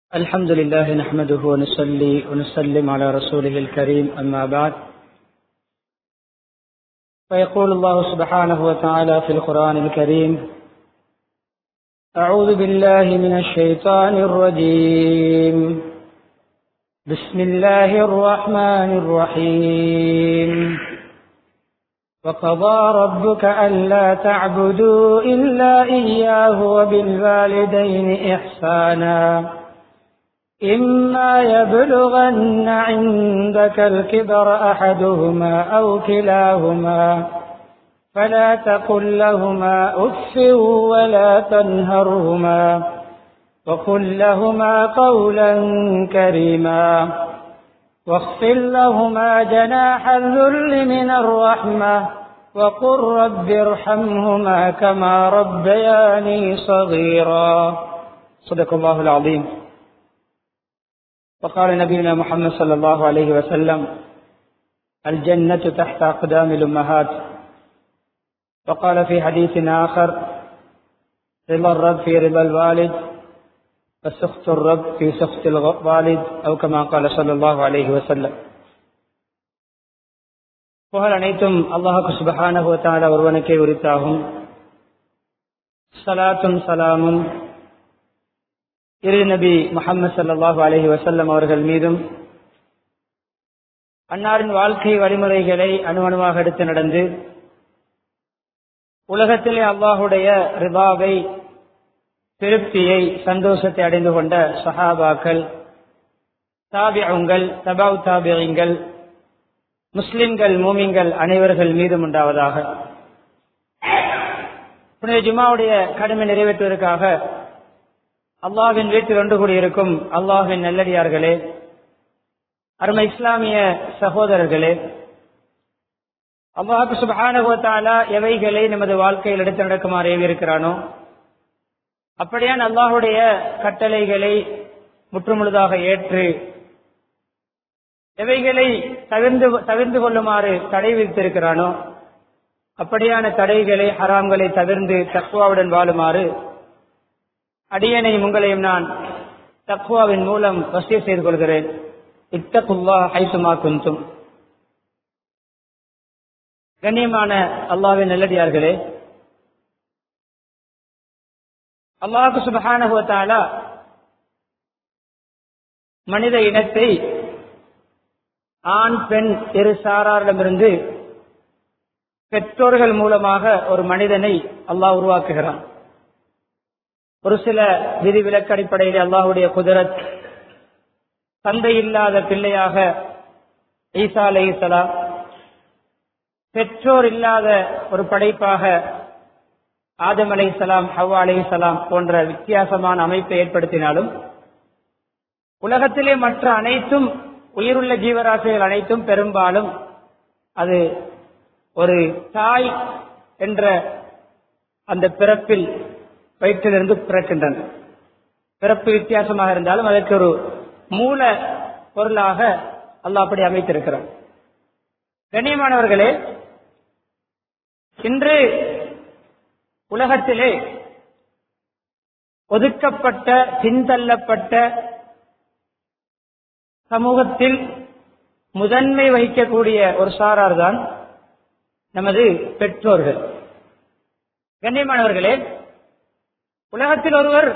الحمد لله نحمده ونصلي ونسلم على رسوله الكريم أما بعد فيقول الله سبحانه وتعالى في القرآن الكريم أعوذ بالله من الشيطان الرجيم بسم الله الرحمن الرحيم وقضى ربك ألا تعبدوا إلا إياه وبالوالدين إحسانا إما يبلغن عندك الكبر أحدهما أو كلاهما فلا تقل لهما أف ولا تنهرهما وقل لهما قولا كريما واخفض لهما جناح الذل من الرحمة وقل رب ارحمهما كما ربياني صغيرا صدق الله العظيم وقال نبينا محمد صلى الله عليه وسلم الجنة تحت أقدام الأمهات وقال في حديث آخر رضا الرب في رضا الوالد وسخط الرب في سخط الوالد أو كما قال صلى الله عليه وسلم புகழ் அனைத்தும் அல்லாஹுக்கு சுபஹானஹு தாலா ஒருவனுக்கே உரித்தாகும் சலாத்தும் சலாமும் இரு நபி முகமது சல்லாஹூ அலஹி வசல்லம் அவர்கள் மீதும் அன்னாரின் வாழ்க்கை வழிமுறைகளை அணுவணுவாக எடுத்து நடந்து உலகத்திலே அல்லாஹுடைய ரிபாவை திருப்தியை சந்தோஷத்தை அடைந்து கொண்ட சஹாபாக்கள் தாபியங்கள் தபாவ் தாபியங்கள் முஸ்லிம்கள் மூமிங்கள் அனைவர்கள் மீதும் உண்டாவதாக புனித ஜுமாவுடைய கடமை நிறைவேற்றுவதற்காக அல்லாஹின் வீட்டில் ஒன்று கூடியிருக்கும் அல்லாஹின் நல்லடியார்களே அருமை இஸ்லாமிய சகோதரர்களே அல்லாஹு சுபானுகத்தாலா எவைகளை நமது வாழ்க்கையில் எடுத்து நடக்குமாறு ஏவியிருக்கிறானோ அப்படியான் அல்லாஹுடைய கட்டளைகளை முற்றுமுழுதாக ஏற்று எவைகளை தவிர்ந்து தவிர்ந்து கொள்ளுமாறு தடை விதித்திருக்கிறானோ அப்படியான தடைகளை ஹராம்களை தவிர்ந்து தக்குவாவுடன் வாழுமாறு அடியனையும் உங்களையும் நான் தக்குவாவின் மூலம் வசிய செய்து கொள்கிறேன் இத்தகுல்லா ஹைசுமா குந்தும் கண்ணியமான அல்லாவின் நல்லடியார்களே அல்லாஹு சுபஹானுவத்தாலா மனித இனத்தை ஆண் பெண் இரு சாராரிடமிருந்து பெற்றோர்கள் மூலமாக ஒரு மனிதனை அல்லாஹ் உருவாக்குகிறான் ஒரு சில விதிவிலக்கு அடிப்படையில் அல்லாஹுடைய குதிரத் தந்தை இல்லாத பிள்ளையாக ஈசா அலை இஸ்லாம் பெற்றோர் இல்லாத ஒரு படைப்பாக ஆதம் அலை இஸ்லாம் ஹவா அலை இஸ்லாம் போன்ற வித்தியாசமான அமைப்பை ஏற்படுத்தினாலும் உலகத்திலே மற்ற அனைத்தும் உயிருள்ள ஜீவராசிகள் அனைத்தும் பெரும்பாலும் அது ஒரு தாய் என்ற அந்த பிறப்பில் வயிற்றிலிருந்து பிறக்கின்றன பிறப்பு வித்தியாசமாக இருந்தாலும் அதற்கு ஒரு மூல பொருளாக அல்லாஹ் அப்படி அமைத்திருக்கிறார் கண்ணியமானவர்களே இன்று உலகத்திலே ஒதுக்கப்பட்ட பின்தள்ளப்பட்ட சமூகத்தில் முதன்மை வகிக்கக்கூடிய ஒரு சாரார் தான் நமது பெற்றோர்கள் கண்ணியமானவர்களே உலகத்தில் ஒருவர்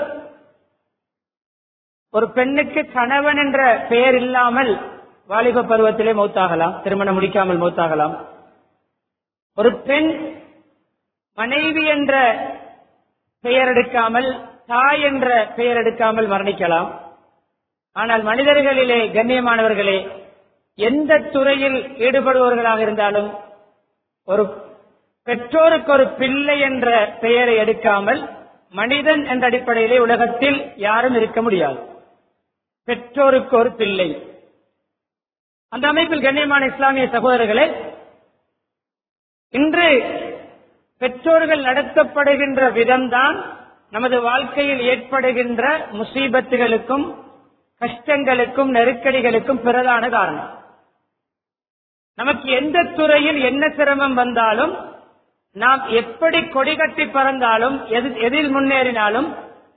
ஒரு பெண்ணுக்கு கணவன் என்ற பெயர் இல்லாமல் வாலிப பருவத்திலே மௌத்தாகலாம் திருமணம் முடிக்காமல் மௌத்தாகலாம் ஒரு பெண் மனைவி என்ற பெயர் எடுக்காமல் தாய் என்ற பெயர் எடுக்காமல் மரணிக்கலாம் ஆனால் மனிதர்களிலே கண்ணியமானவர்களே எந்த துறையில் ஈடுபடுபவர்களாக இருந்தாலும் ஒரு பெற்றோருக்கு ஒரு பிள்ளை என்ற பெயரை எடுக்காமல் மனிதன் என்ற அடிப்படையிலே உலகத்தில் யாரும் இருக்க முடியாது பெற்றோருக்கு ஒரு பிள்ளை அந்த அமைப்பில் கண்ணியமான இஸ்லாமிய சகோதரர்களே இன்று பெற்றோர்கள் நடத்தப்படுகின்ற விதம்தான் நமது வாழ்க்கையில் ஏற்படுகின்ற முசீபத்துகளுக்கும் கஷ்டங்களுக்கும் நெருக்கடிகளுக்கும் பிரதான காரணம் நமக்கு எந்த துறையில் என்ன சிரமம் வந்தாலும் நாம் எப்படி கொடி கட்டி பறந்தாலும் எதில் முன்னேறினாலும்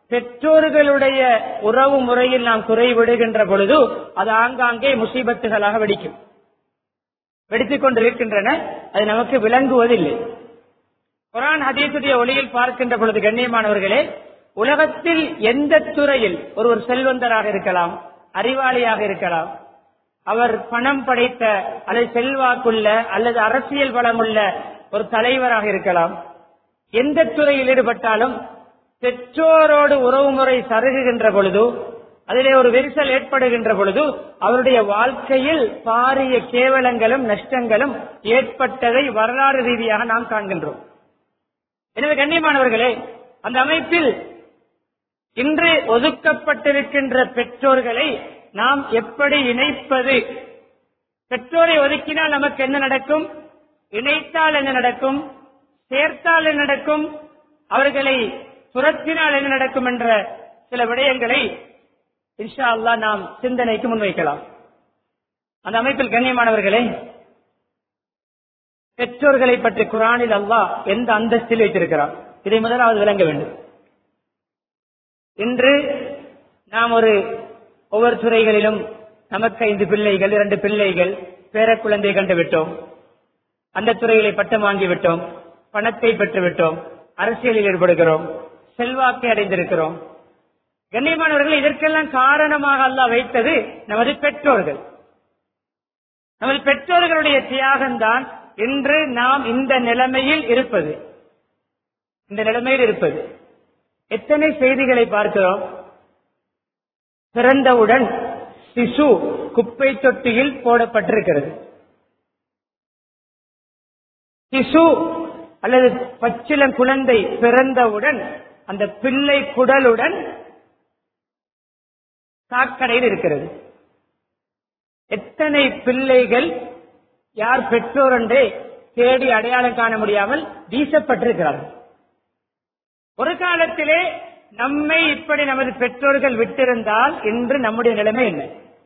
பெற்றோர்களுடைய உறவு முறையில் நாம் குறைவிடுகின்ற பொழுது அது ஆங்காங்கே முசீபத்துகளாக வெடிக்கும் வெடித்துக் கொண்டிருக்கின்றன அது நமக்கு விளங்குவதில்லை குரான் ஹதீசுடைய ஒளியில் பார்க்கின்ற பொழுது கண்ணியமானவர்களே உலகத்தில் எந்த துறையில் ஒருவர் செல்வந்தராக இருக்கலாம் அறிவாளியாக இருக்கலாம் அவர் பணம் படைத்த அல்லது செல்வாக்குள்ள அல்லது அரசியல் பலமுள்ள ஒரு தலைவராக இருக்கலாம் எந்த துறையில் ஈடுபட்டாலும் பெற்றோரோடு உறவுமுறை சருகுகின்ற பொழுது அதிலே ஒரு விரிசல் ஏற்படுகின்ற பொழுது அவருடைய வாழ்க்கையில் பாரிய கேவலங்களும் நஷ்டங்களும் ஏற்பட்டதை வரலாறு ரீதியாக நாம் காண்கின்றோம் எனவே கண்ணியமானவர்களே அந்த அமைப்பில் இன்று ஒதுக்கப்பட்டிருக்கின்ற பெற்றோர்களை நாம் எப்படி இணைப்பது பெற்றோரை ஒதுக்கினால் நமக்கு என்ன நடக்கும் இணைத்தால் என்ன நடக்கும் சேர்த்தால் என்ன நடக்கும் அவர்களை துரத்தினால் என்ன நடக்கும் என்ற சில விடயங்களை இன்ஷா அல்லா நாம் சிந்தனைக்கு முன்வைக்கலாம் அந்த அமைப்பில் கண்ணியமானவர்களே பெற்றோர்களை பற்றி குரானில் அல்லாஹ் எந்த அந்தஸ்தில் வைத்திருக்கிறார் இதை முதலாவது விளங்க வேண்டும் இன்று நாம் ஒரு ஒவ்வொரு துறைகளிலும் நமக்கு ஐந்து பிள்ளைகள் இரண்டு பிள்ளைகள் பேர குழந்தை கண்டு விட்டோம் அந்த துறைகளை பட்டம் வாங்கி விட்டோம் பணத்தை பெற்று விட்டோம் அரசியலில் ஈடுபடுகிறோம் செல்வாக்கை அடைந்திருக்கிறோம் கண்ணியமானவர்கள் இதற்கெல்லாம் காரணமாக அல்லாஹ் வைத்தது நமது பெற்றோர்கள் நமது பெற்றோர்களுடைய தியாகம்தான் இன்று நாம் இந்த நிலைமையில் இருப்பது இந்த நிலைமையில் இருப்பது எத்தனை செய்திகளை பார்க்கிறோம் பிறந்தவுடன் சிசு குப்பை தொட்டியில் போடப்பட்டிருக்கிறது சிசு அல்லது பச்சிலம் குழந்தை பிறந்தவுடன் அந்த பிள்ளை குடலுடன் சாக்கடையில் இருக்கிறது எத்தனை பிள்ளைகள் யார் பெற்றோர் என்றே தேடி அடையாளம் காண முடியாமல் வீசப்பட்டிருக்கிறார்கள் ஒரு காலத்திலே நம்மை இப்படி நமது பெற்றோர்கள் விட்டிருந்தால் இன்று நம்முடைய நிலைமை என்ன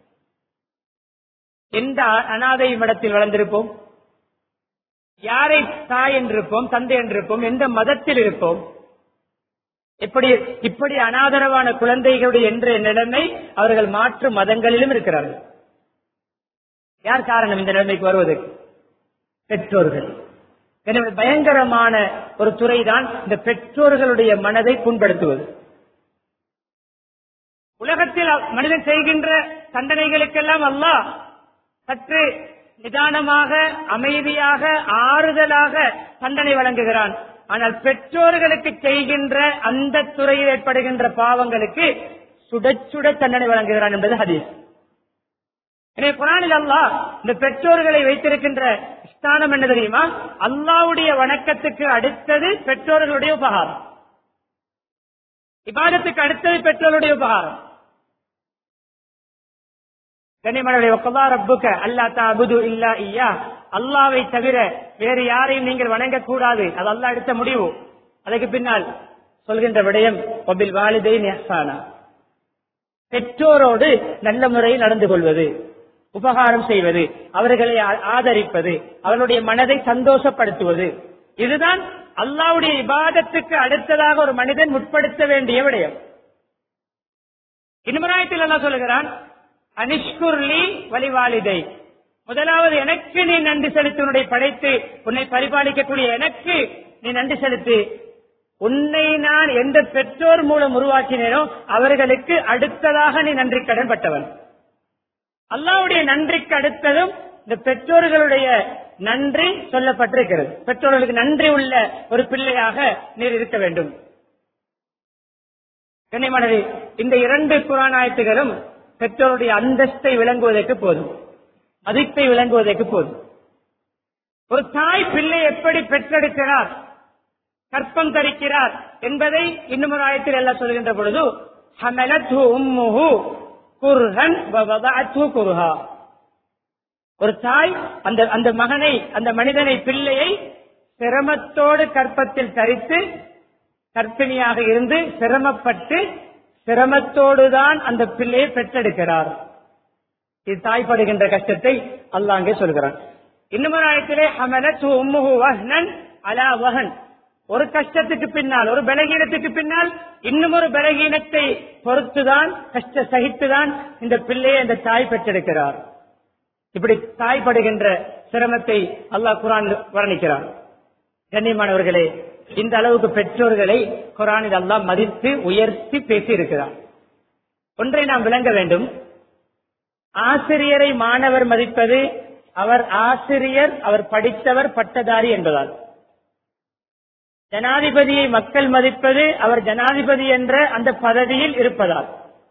எந்த அனாதை மடத்தில் வளர்ந்திருப்போம் யாரை தாய் என்றிருப்போம் தந்தை என்றிருப்போம் எந்த மதத்தில் இருப்போம் இப்படி இப்படி அனாதரவான குழந்தைகளுடைய என்ற நிலைமை அவர்கள் மாற்று மதங்களிலும் இருக்கிறார்கள் யார் காரணம் இந்த நிலைமைக்கு வருவதற்கு பெற்றோர்கள் எனவே பயங்கரமான ஒரு துறைதான் இந்த பெற்றோர்களுடைய மனதை புண்படுத்துவது உலகத்தில் மனிதன் செய்கின்ற தண்டனைகளுக்கெல்லாம் அல்லாஹ் சற்று நிதானமாக அமைதியாக ஆறுதலாக தண்டனை வழங்குகிறான் ஆனால் பெற்றோர்களுக்கு செய்கின்ற அந்த துறையில் ஏற்படுகின்ற பாவங்களுக்கு சுட சுட தண்டனை வழங்குகிறான் என்பது ஹதீஸ் எனவே குரானில் அல்லாஹ் இந்த பெற்றோர்களை வைத்திருக்கின்ற ஸ்தானம் என்ன தெரியுமா அல்லாவுடைய வணக்கத்துக்கு அடுத்தது பெற்றோர்களுடைய உபகாரம் இபாதத்துக்கு அடுத்தது பெற்றோருடைய உபகாரம் கனிமனுடைய ஒக்கவா ரப்புக்க அல்லா தாபுது இல்லா ஐயா அல்லாவை தவிர வேறு யாரையும் நீங்கள் வணங்கக்கூடாது அது அல்லா எடுத்த முடிவு அதுக்கு பின்னால் சொல்கின்ற விடயம் ஒபில் வாலிதை நெஹ்சானா பெற்றோரோடு நல்ல முறையில் நடந்து கொள்வது உபகாரம் செய்வது அவர்களை ஆதரிப்பது அவர்களுடைய மனதை சந்தோஷப்படுத்துவது இதுதான் அல்லாவுடைய இபாதத்துக்கு அடுத்ததாக ஒரு மனிதன் முற்படுத்த வேண்டிய விடயம் இன்னுமராயத்தில் அல்லா சொல்லுகிறான் அனிஷ்குர்லி வழிவாளிதை முதலாவது எனக்கு நீ நன்றி செலுத்தி உன்னுடைய படைத்து உன்னை பரிபாலிக்கக்கூடிய எனக்கு நீ நன்றி செலுத்தி உன்னை நான் எந்த பெற்றோர் மூலம் உருவாக்கினேனோ அவர்களுக்கு அடுத்ததாக நீ நன்றி கடன் பட்டவன் அல்லாவுடைய நன்றிக்கு அடுத்ததும் இந்த பெற்றோர்களுடைய நன்றி சொல்லப்பட்டிருக்கிறது பெற்றோர்களுக்கு நன்றி உள்ள ஒரு பிள்ளையாக நீர் இருக்க வேண்டும் கண்ணியமானது இந்த இரண்டு புராணாயத்துகளும் பெற்றோருடைய அந்தஸ்தை விளங்குவதற்கு போதும் மதிப்பை விளங்குவதற்கு போதும் ஒரு தாய் பிள்ளை எப்படி பெற்றெடுக்கிறார் கற்பம் தரிக்கிறார் என்பதை இன்னும் ஒரு ஆயத்தில் எல்லாம் சொல்கின்ற பொழுது ஹமலத் உம்முஹு குர்ஹன் வவதஅத்து குர்ஹா ஒரு தாய் அந்த அந்த மகனை அந்த மனிதனை பிள்ளையை சிரமத்தோடு கற்பத்தில் தரித்து கற்பிணியாக இருந்து சிரமப்பட்டு சிரமத்தோடுதான் அந்த பிள்ளையை பெற்றெடுக்கிறார் இது தாய்ப்படுகின்ற கஷ்டத்தை அல்லாங்கே சொல்கிறான் இன்னும் ஆயத்திலே ஹமலத் உம்முஹு வஹ்னன் அலா வஹன் ஒரு கஷ்டத்துக்கு பின்னால் ஒரு பலகீனத்துக்கு பின்னால் இன்னும் ஒரு பலகீனத்தை பொறுத்துதான் கஷ்ட சகித்துதான் இந்த பிள்ளையை இந்த தாய் பெற்றெடுக்கிறார் இப்படி தாய்ப்படுகின்ற சிரமத்தை அல்லாஹ் குரான் வர்ணிக்கிறார் கண்ணியமானவர்களே இந்த அளவுக்கு பெற்றோர்களை குரானில் அல்லாஹ் மதித்து உயர்த்தி பேசி இருக்கிறார் ஒன்றை நாம் விளங்க வேண்டும் ஆசிரியரை மாணவர் மதிப்பது அவர் ஆசிரியர் அவர் படித்தவர் பட்டதாரி என்பதால் ஜனாதிபதியை மக்கள் மதிப்பது அவர் ஜனாதிபதி என்ற அந்த பதவியில் இருப்பதால்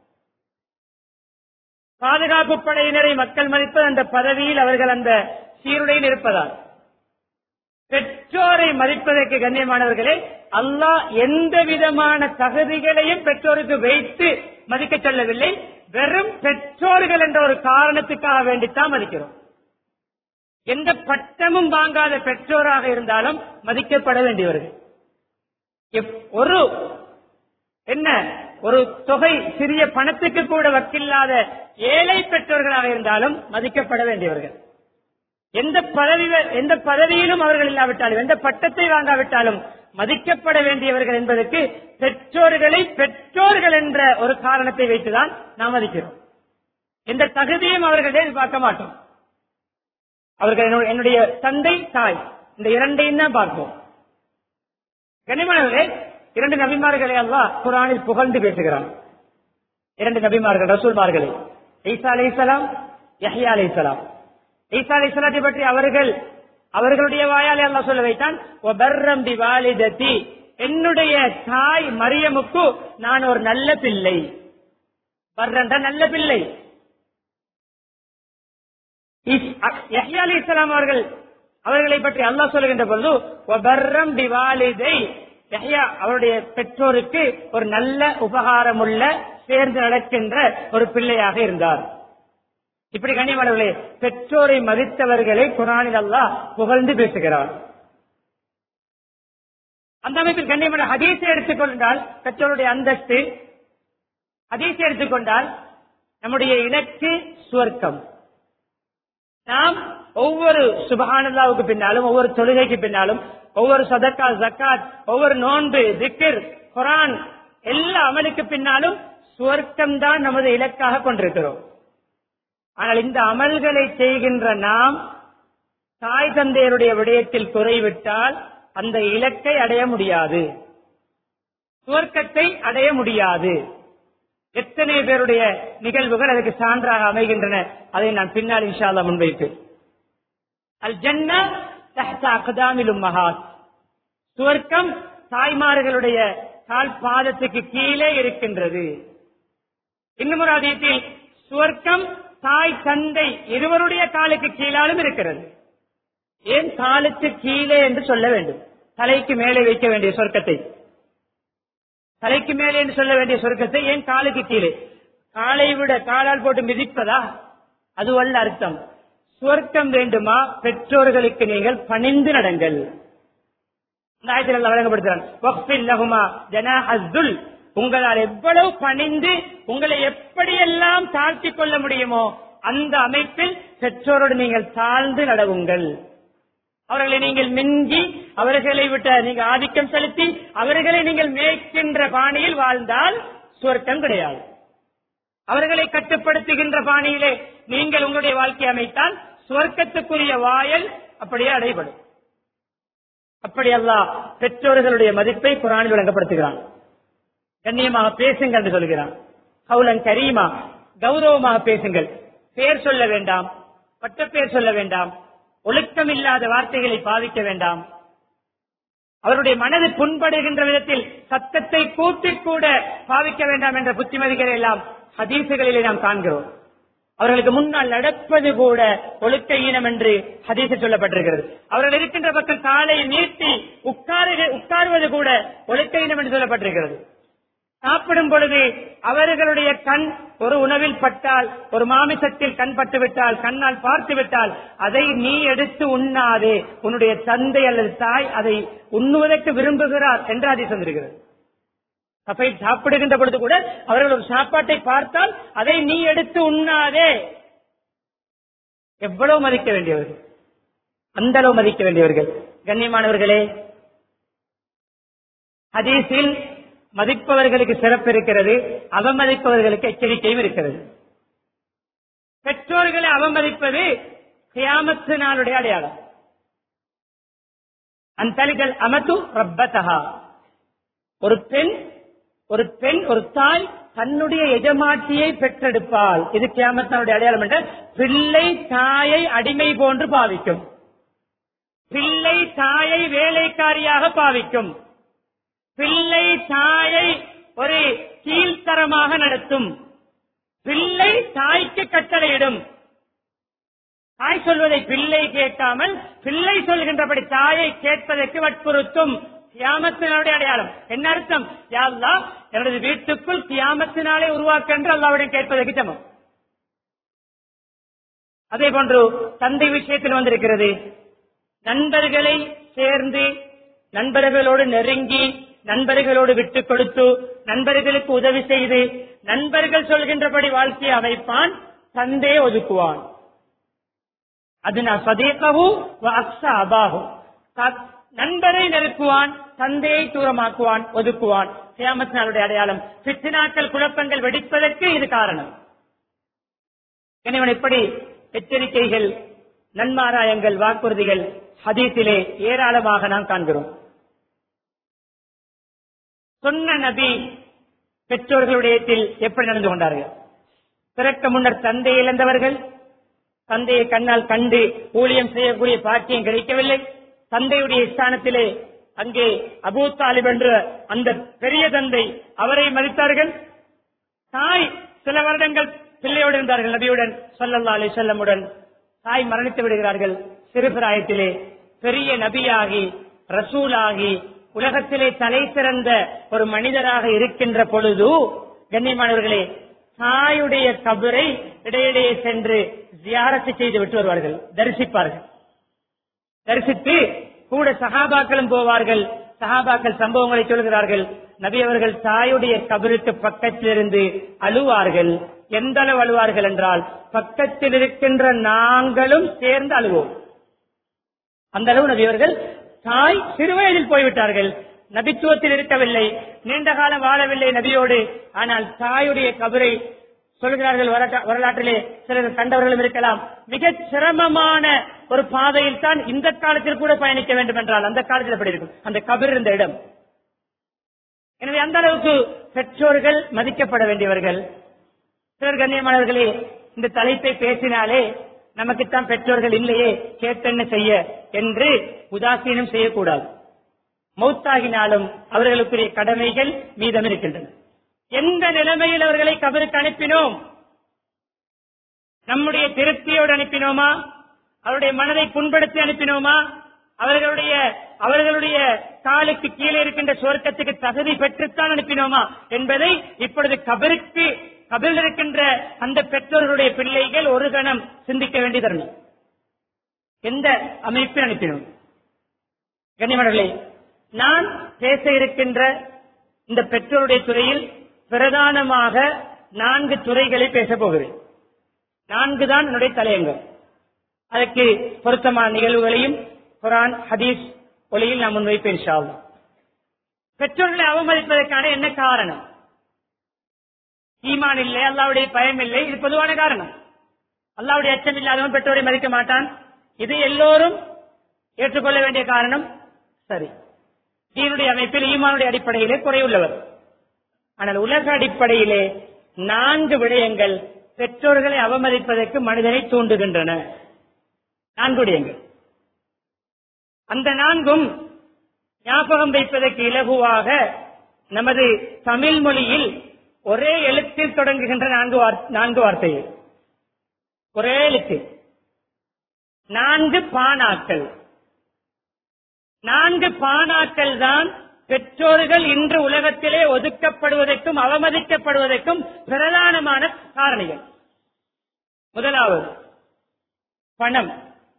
பாதுகாப்பு படையினரை மக்கள் மதிப்பது அந்த பதவியில் அவர்கள் அந்த சீருடையில் இருப்பதால் பெற்றோரை மதிப்பதற்கு கண்ணியமானவர்களே அல்லாஹ் எந்த விதமான தகுதிகளையும் பெற்றோருக்கு வைத்து மதிக்க சொல்லவில்லை வெறும் பெற்றோர்கள் என்ற ஒரு காரணத்துக்காக வேண்டித்தான் மதிக்கிறோம் எந்த பட்டமும் வாங்காத பெற்றோராக இருந்தாலும் மதிக்கப்பட வேண்டியவர்கள் எப்- ஒரு என்ன ஒரு தொகை சிறிய பணத்துக்கு கூட வக்கில்லாத ஏழை பெற்றோர்களாக இருந்தாலும் மதிக்கப்பட வேண்டியவர்கள் எந்த பதவி எந்த பதவியிலும் அவர்கள் இல்லாவிட்டாலும் எந்த பட்டத்தை வாங்காவிட்டாலும் மதிக்கப்பட வேண்டியவர்கள் என்பதற்கு பெற்றோர்களை பெற்றோர்கள் என்ற ஒரு காரணத்தை வைத்துதான் நாம் மதிக்கிறோம் எந்த தகுதியும் அவர்களிடம் எதிர்பார்க்க மாட்டோம் அவர்கள் என்னுடைய- என்னுடைய தந்தை தாய் இந்த இரண்டையும் தான் பார்ப்போம் கனிமணர்களே இரண்டு நபிமார்களை அல்லாஹ் குரானில் புகழ்ந்து பேசுகிறான் இரண்டு நபிமார்கள் ரசூல்மார்களை ஈசா அலைஹிஸ்ஸலாம் யஹ்யா அலைஹிஸ்ஸலாம் ஈசா அலைஹிஸ்ஸலாத்தை பற்றி அவர்கள் அவர்களுடைய வாயாலே அல்லாஹ் சொல்ல வைத்தான் "வபர்ரம் பிவாலிததி." என்னுடைய தாய் மரியமுக்கு நான் ஒரு நல்ல பிள்ளை பர்ரன்ற நல்ல பிள்ளை இஸ்- அ- யஹ்யா அலைஹிஸ்ஸலாம் அவர்கள் அவர்களை பற்றி அல்லாஹ் சொல்லுகின்ற பொழுது "வபர்ரம் பிவாலிதை." யஹ்யா அவருடைய பெற்றோருக்கு ஒரு நல்ல உபகாரமுள்ள சேர்ந்து நடக்கின்ற ஒரு பிள்ளையாக இருந்தார் இப்படி கண்ணியமானவர்களே பெற்றோரை மதித்தவர்களை குரானில் அல்லாஹ் புகழ்ந்து பேசுகிறார் அந்த அமைப்பில் கண்ணியமான ஹதீஸை எடுத்துக்கொண்டால் பெற்றோருடைய அந்தஸ்து ஹதீஸை எடுத்துக்கொண்டால் நம்முடைய இலக்கு சுவர்க்கம் நாம் ஒவ்வொரு சுபஹானல்லாவுக்கு பின்னாலும் ஒவ்வொரு தொழுகைக்கு பின்னாலும் ஒவ்வொரு சதக்கா ஜக்காத் ஒவ்வொரு நோன்பு திக்ர் குரான் எல்லா அமலுக்கு பின்னாலும் சுவர்க்கம் தான் நமது இலக்காக கொண்டிருக்கிறோம் ஆனால் இந்த அமல்களை செய்கின்ற நாம் தாய் தந்தையருடைய விடயத்தில் குறைவிட்டால் அந்த இலக்கை அடைய முடியாது சுவர்க்கத்தை அடைய முடியாது எத்தனை பேருடைய நிகழ்வுகள் அதற்கு சான்றாக அமைகின்றன அதை நான் பின்னால் இன்ஷா அல்லாஹ் முன்வைப்பேன் அல் ஜன்னா தஹ்த அக்தாமில் உம்மஹாத் சுவர்க்கம் தாய்மார்களுடைய கால் பாதத்துக்கு கீழே இருக்கின்றது இன்னும் ஒரு அதிகத்தில் சுவர்க்கம் தாய் தந்தை இருவருடைய காலுக்கு கீழாலும் இருக்கிறது ஏன் காலுக்கு கீழே என்று சொல்ல வேண்டும் தலைக்கு மேலே வைக்க வேண்டிய சொர்க்கத்தை தலைக்கு மேலே என்று சொல்ல வேண்டிய சொர்க்கத்தை ஏன் காலுக்கு கீழே காலை விட காலால் போட்டு மிதிப்பதா அது அல்ல அர்த்தம் சுவர்க்கம் வேண்டுமா பெற்றோர்களுக்கு நீங்கள் பணிந்து நடங்கள் இந்த ஆயத்தில் அல்லாஹ் வழங்கப்படுத்துகிறான் வக்ஃபில் லஹுமா ஜனாஹஸ் துல். உங்களால் எவ்வளவு பணிந்து உங்களை எப்படியெல்லாம் தாழ்த்திக் கொள்ள முடியுமோ அந்த அமைப்பில் பெற்றோரோடு நீங்கள் தாழ்ந்து நடவுங்கள் அவர்களை நீங்கள் மிஞ்சி அவர்களை விட்ட நீங்க ஆதிக்கம் செலுத்தி அவர்களை நீங்கள் மேய்க்கின்ற பாணியில் வாழ்ந்தால் சுவர்க்கம் கிடையாது அவர்களை கட்டுப்படுத்துகின்ற பாணியிலே நீங்கள் உங்களுடைய வாழ்க்கை அமைத்தால் சுவர்க்கத்துக்குரிய வாயல் அப்படியே அடைபடும் அப்படி அல்லாஹ் பெற்றோர்களுடைய மதிப்பை குரானில் விளங்கப்படுத்துகிறான் கண்ணியமாக பேசுங்கள் என்று சொல்கிறான் கவுலன் கரீமா கௌரவமாக பேசுங்கள் பேர் சொல்ல வேண்டாம் பட்ட பேர் சொல்ல வேண்டாம் ஒழுக்கம் இல்லாத வார்த்தைகளை பாவிக்க வேண்டாம் அவருடைய மனது புண்படுகின்ற விதத்தில் சத்தத்தை கூட்டி கூட பாவிக்க வேண்டாம் என்ற புத்திமதிகளை எல்லாம் ஹதீசுகளிலே நாம் காண்கிறோம் அவர்களுக்கு முன்னால் நடப்பது கூட ஒழுக்க ஈனம் என்று ஹதீசு சொல்லப்பட்டிருக்கிறது அவர்கள் இருக்கின்ற பக்கம் காலை நீட்டி உட்காரு உட்காருவது கூட ஒழுக்க ஈனம் என்று சொல்லப்பட்டிருக்கிறது சாப்பிடும் பொழுது அவர்களுடைய கண் ஒரு உணவில் பட்டால் ஒரு மாமிசத்தில் கண் பட்டு விட்டால் கண்ணால் பார்த்து விட்டால் அதை நீ எடுத்து உண்ணாதே உன்னுடைய தந்தை அல்லது தாய் அதை உண்ணுவதற்கு விரும்புகிறார் என்று அதை சொல்லிருக்கிறது அப்ப சாப்பிடுகின்ற பொழுது கூட அவர்கள் ஒரு சாப்பாட்டை பார்த்தால் அதை நீ எடுத்து உண்ணாதே எவ்வளவு மதிக்க வேண்டியவர்கள் அந்த அளவு மதிக்க வேண்டியவர்கள் கண்ணியமானவர்களே ஹதீஸில் மதிப்பவர்களுக்கு சிறப்பு இருக்கிறது அவமதிப்பவர்களுக்கு எச்சரிக்கையும் இருக்கிறது பெற்றோர்களை அவமதிப்பது கியாமத்து நாளுடைய அடையாளம் அந்தலிகள் அமது ரப்பதஹா ஒரு பெண் ஒரு பெண் ஒரு தாய் தன்னுடைய எஜமாட்டியை பெற்றெடுப்பாள் இது கியாமத்தினுடைய அடையாளம் என்ற பிள்ளை தாயை அடிமை போன்று பாவிக்கும் பிள்ளை தாயை வேலைக்காரியாக பாவிக்கும் பிள்ளை தாயை ஒரு கீழ்த்தரமாக நடத்தும் பிள்ளை தாய்க்கு கட்டளையிடும் தாய் சொல்வதை பிள்ளை கேட்காமல் பிள்ளை சொல்கின்றபடி தாயை கேட்பதற்கு வற்புறுத்தும் கியாமத்தினுடைய அடையாளம் என்ன அர்த்தம் யாழ்லா எனது வீட்டுக்குள் கியாமத்தினாலே உருவாக்க என்று அல்லாவிடம் கேட்பதற்கு சமம் அதே போன்று தந்தை விஷயத்தில் வந்திருக்கிறது நண்பர்களை சேர்ந்து நண்பர்களோடு நெருங்கி நண்பர்களோடு விட்டுக் கொடுத்து நண்பர்களுக்கு உதவி செய்து நண்பர்கள் சொல்கின்றபடி வாழ்க்கையை அமைப்பான் தந்தே ஒதுக்குவான் அது நான் சதேகவு அக்ஸா அபாகும் த- நண்பரை நெருக்குவான் தந்தையை தூரமாக்குவான் ஒதுக்குவான் கியாமத் நாளுடைய அடையாளம் பித்தினாக்கள் குழப்பங்கள் வெடிப்பதற்கு இது காரணம் எனவே இப்படி எச்சரிக்கைகள் நன்மாராயங்கள் வாக்குறுதிகள் ஹதீஸிலே ஏராளமாக நாம் காண்கிறோம் சொன்ன நபி பெற்றோர்களுடையத்தில் எப்படி நடந்து கொண்டார்கள் பிறக்க முன்னர் தந்தை இழந்தவர்கள் தந்தையை கண்ணால் கண்டு ஊழியம் செய்யக்கூடிய பாக்கியம் கிடைக்கவில்லை தந்தையுடைய ஸ்தானத்திலே அங்கே அபூ தாலிப் என்ற அந்த பெரிய தந்தை அவரை மதித்தார்கள் தாய் சில வருடங்கள் பிள்ளையோடு இருந்தார்கள் நபியுடன் சொல்லல்லா அலி செல்லமுடன் தாய் மரணித்து விடுகிறார்கள் சிறுபிராயத்திலே பெரிய நபியாகி ரசூலாகி உலகத்திலே தலை சிறந்த ஒரு மனிதராக இருக்கின்ற பொழுது கண்ணியமானவர்களே தாயுடைய கபரை இடையிடையே சென்று ஜியாரத்து செய்து விட்டு வருவார்கள் தரிசிப்பார்கள் தரிசித்து கூட சகாபாக்களும் போவார்கள் சகாபாக்கள் சம்பவங்களை சொல்கிறார்கள் நபி அவர்கள் தாயுடைய கபருக்கு பக்கத்திலிருந்து அழுவார்கள் எந்த அளவு அழுவார்கள் என்றால் பக்கத்தில் இருக்கின்ற நாங்களும் சேர்ந்து அழுவோம் அந்த அளவு நபி அவர்கள் தாய் சிறுவயதில் போய்விட்டார்கள் நபித்துவத்தில் இருக்கவில்லை நீண்ட காலம் வாழவில்லை நபியோடு ஆனால் தாயுடைய கபரை சொல்கிறார்கள் வரலாற்று- வரலாற்றிலே சிலர் கண்டவர்களும் இருக்கலாம் மிகச் சிரமமான ஒரு பாதையில் தான் இந்த காலத்தில் கூட பயணிக்க வேண்டும் என்றால் அந்த காலத்தில் எப்படி இருக்கும் அந்த கபர் இருந்த இடம் எனவே அந்த அளவுக்கு பெற்றோர்கள் மதிக்கப்பட வேண்டியவர்கள் சிலர் கண்ணியமானவர்களே இந்த தலைப்பை பேசினாலே நமக்குத்தான் பெற்றோர்கள் இல்லையே கேட்டென்ன செய்ய என்று உதாசீனம் செய்யக்கூடாது மௌத்தாகினாலும் அவர்களுக்குரிய கடமைகள் மீதம் இருக்கின்றன எந்த நிலைமையில் அவர்களை கபருக்கு அனுப்பினோம் நம்முடைய திருப்தியோடு அனுப்பினோமா அவருடைய மனதை புண்படுத்தி அனுப்பினோமா அவர்களுடைய அவர்களுடைய காலுக்கு கீழே இருக்கின்ற சுவர்க்கத்துக்கு தகுதி பெற்றுத்தான் அனுப்பினோமா என்பதை இப்பொழுது கபருக்கு கபில் இருக்கின்ற அந்த பெற்றோர்களுடைய பிள்ளைகள் ஒரு கணம் சிந்திக்க வேண்டிய தருணம் எந்த அமைப்பில் அனுப்பினோம் கண்ணியமர்களே நான் பேச இருக்கின்ற இந்த பெற்றோருடைய துறையில் பிரதானமாக நான்கு துறைகளை பேசப் போகிறேன் நான்கு தான் என்னுடைய தலையங்கம் அதற்கு பொருத்தமான நிகழ்வுகளையும் குரான் ஹதீஸ் ஒளியில் நான் முன்வைப்பேன் இன்ஷா அல்லாஹ். பெற்றோர்களை அவமதிப்பதற்கான என்ன காரணம் ஈமான் இல்லை அல்லாவுடைய பயம் இல்லை இது பொதுவான காரணம் அல்லாவுடைய அச்சம் இல்லாதவன் பெற்றோரை மதிக்க மாட்டான் இது எல்லோரும் ஏற்றுக்கொள்ள வேண்டிய காரணம் சரி தீனுடைய அமைப்பில் ஈமானுடைய அடிப்படையிலே குறையுள்ளவர் ஆனால் உலக அடிப்படையிலே நான்கு விடயங்கள் பெற்றோர்களை அவமதிப்பதற்கு மனிதனை தூண்டுகின்றன நான்கு விடயங்கள் அந்த நான்கும் ஞாபகம் வைப்பதற்கு இலகுவாக நமது தமிழ் மொழியில் ஒரே எழுத்தில் தொடங்குகின்ற நான்கு வார்- நான்கு வார்த்தைகள் ஒரே எழுத்து நான்கு பானாக்கள் நான்கு பானாக்கள் தான் பெற்றோர்கள் இன்று உலகத்திலே ஒதுக்கப்படுவதற்கும் அவமதிக்கப்படுவதற்கும் பிரதானமான காரணிகள் முதலாவது பணம்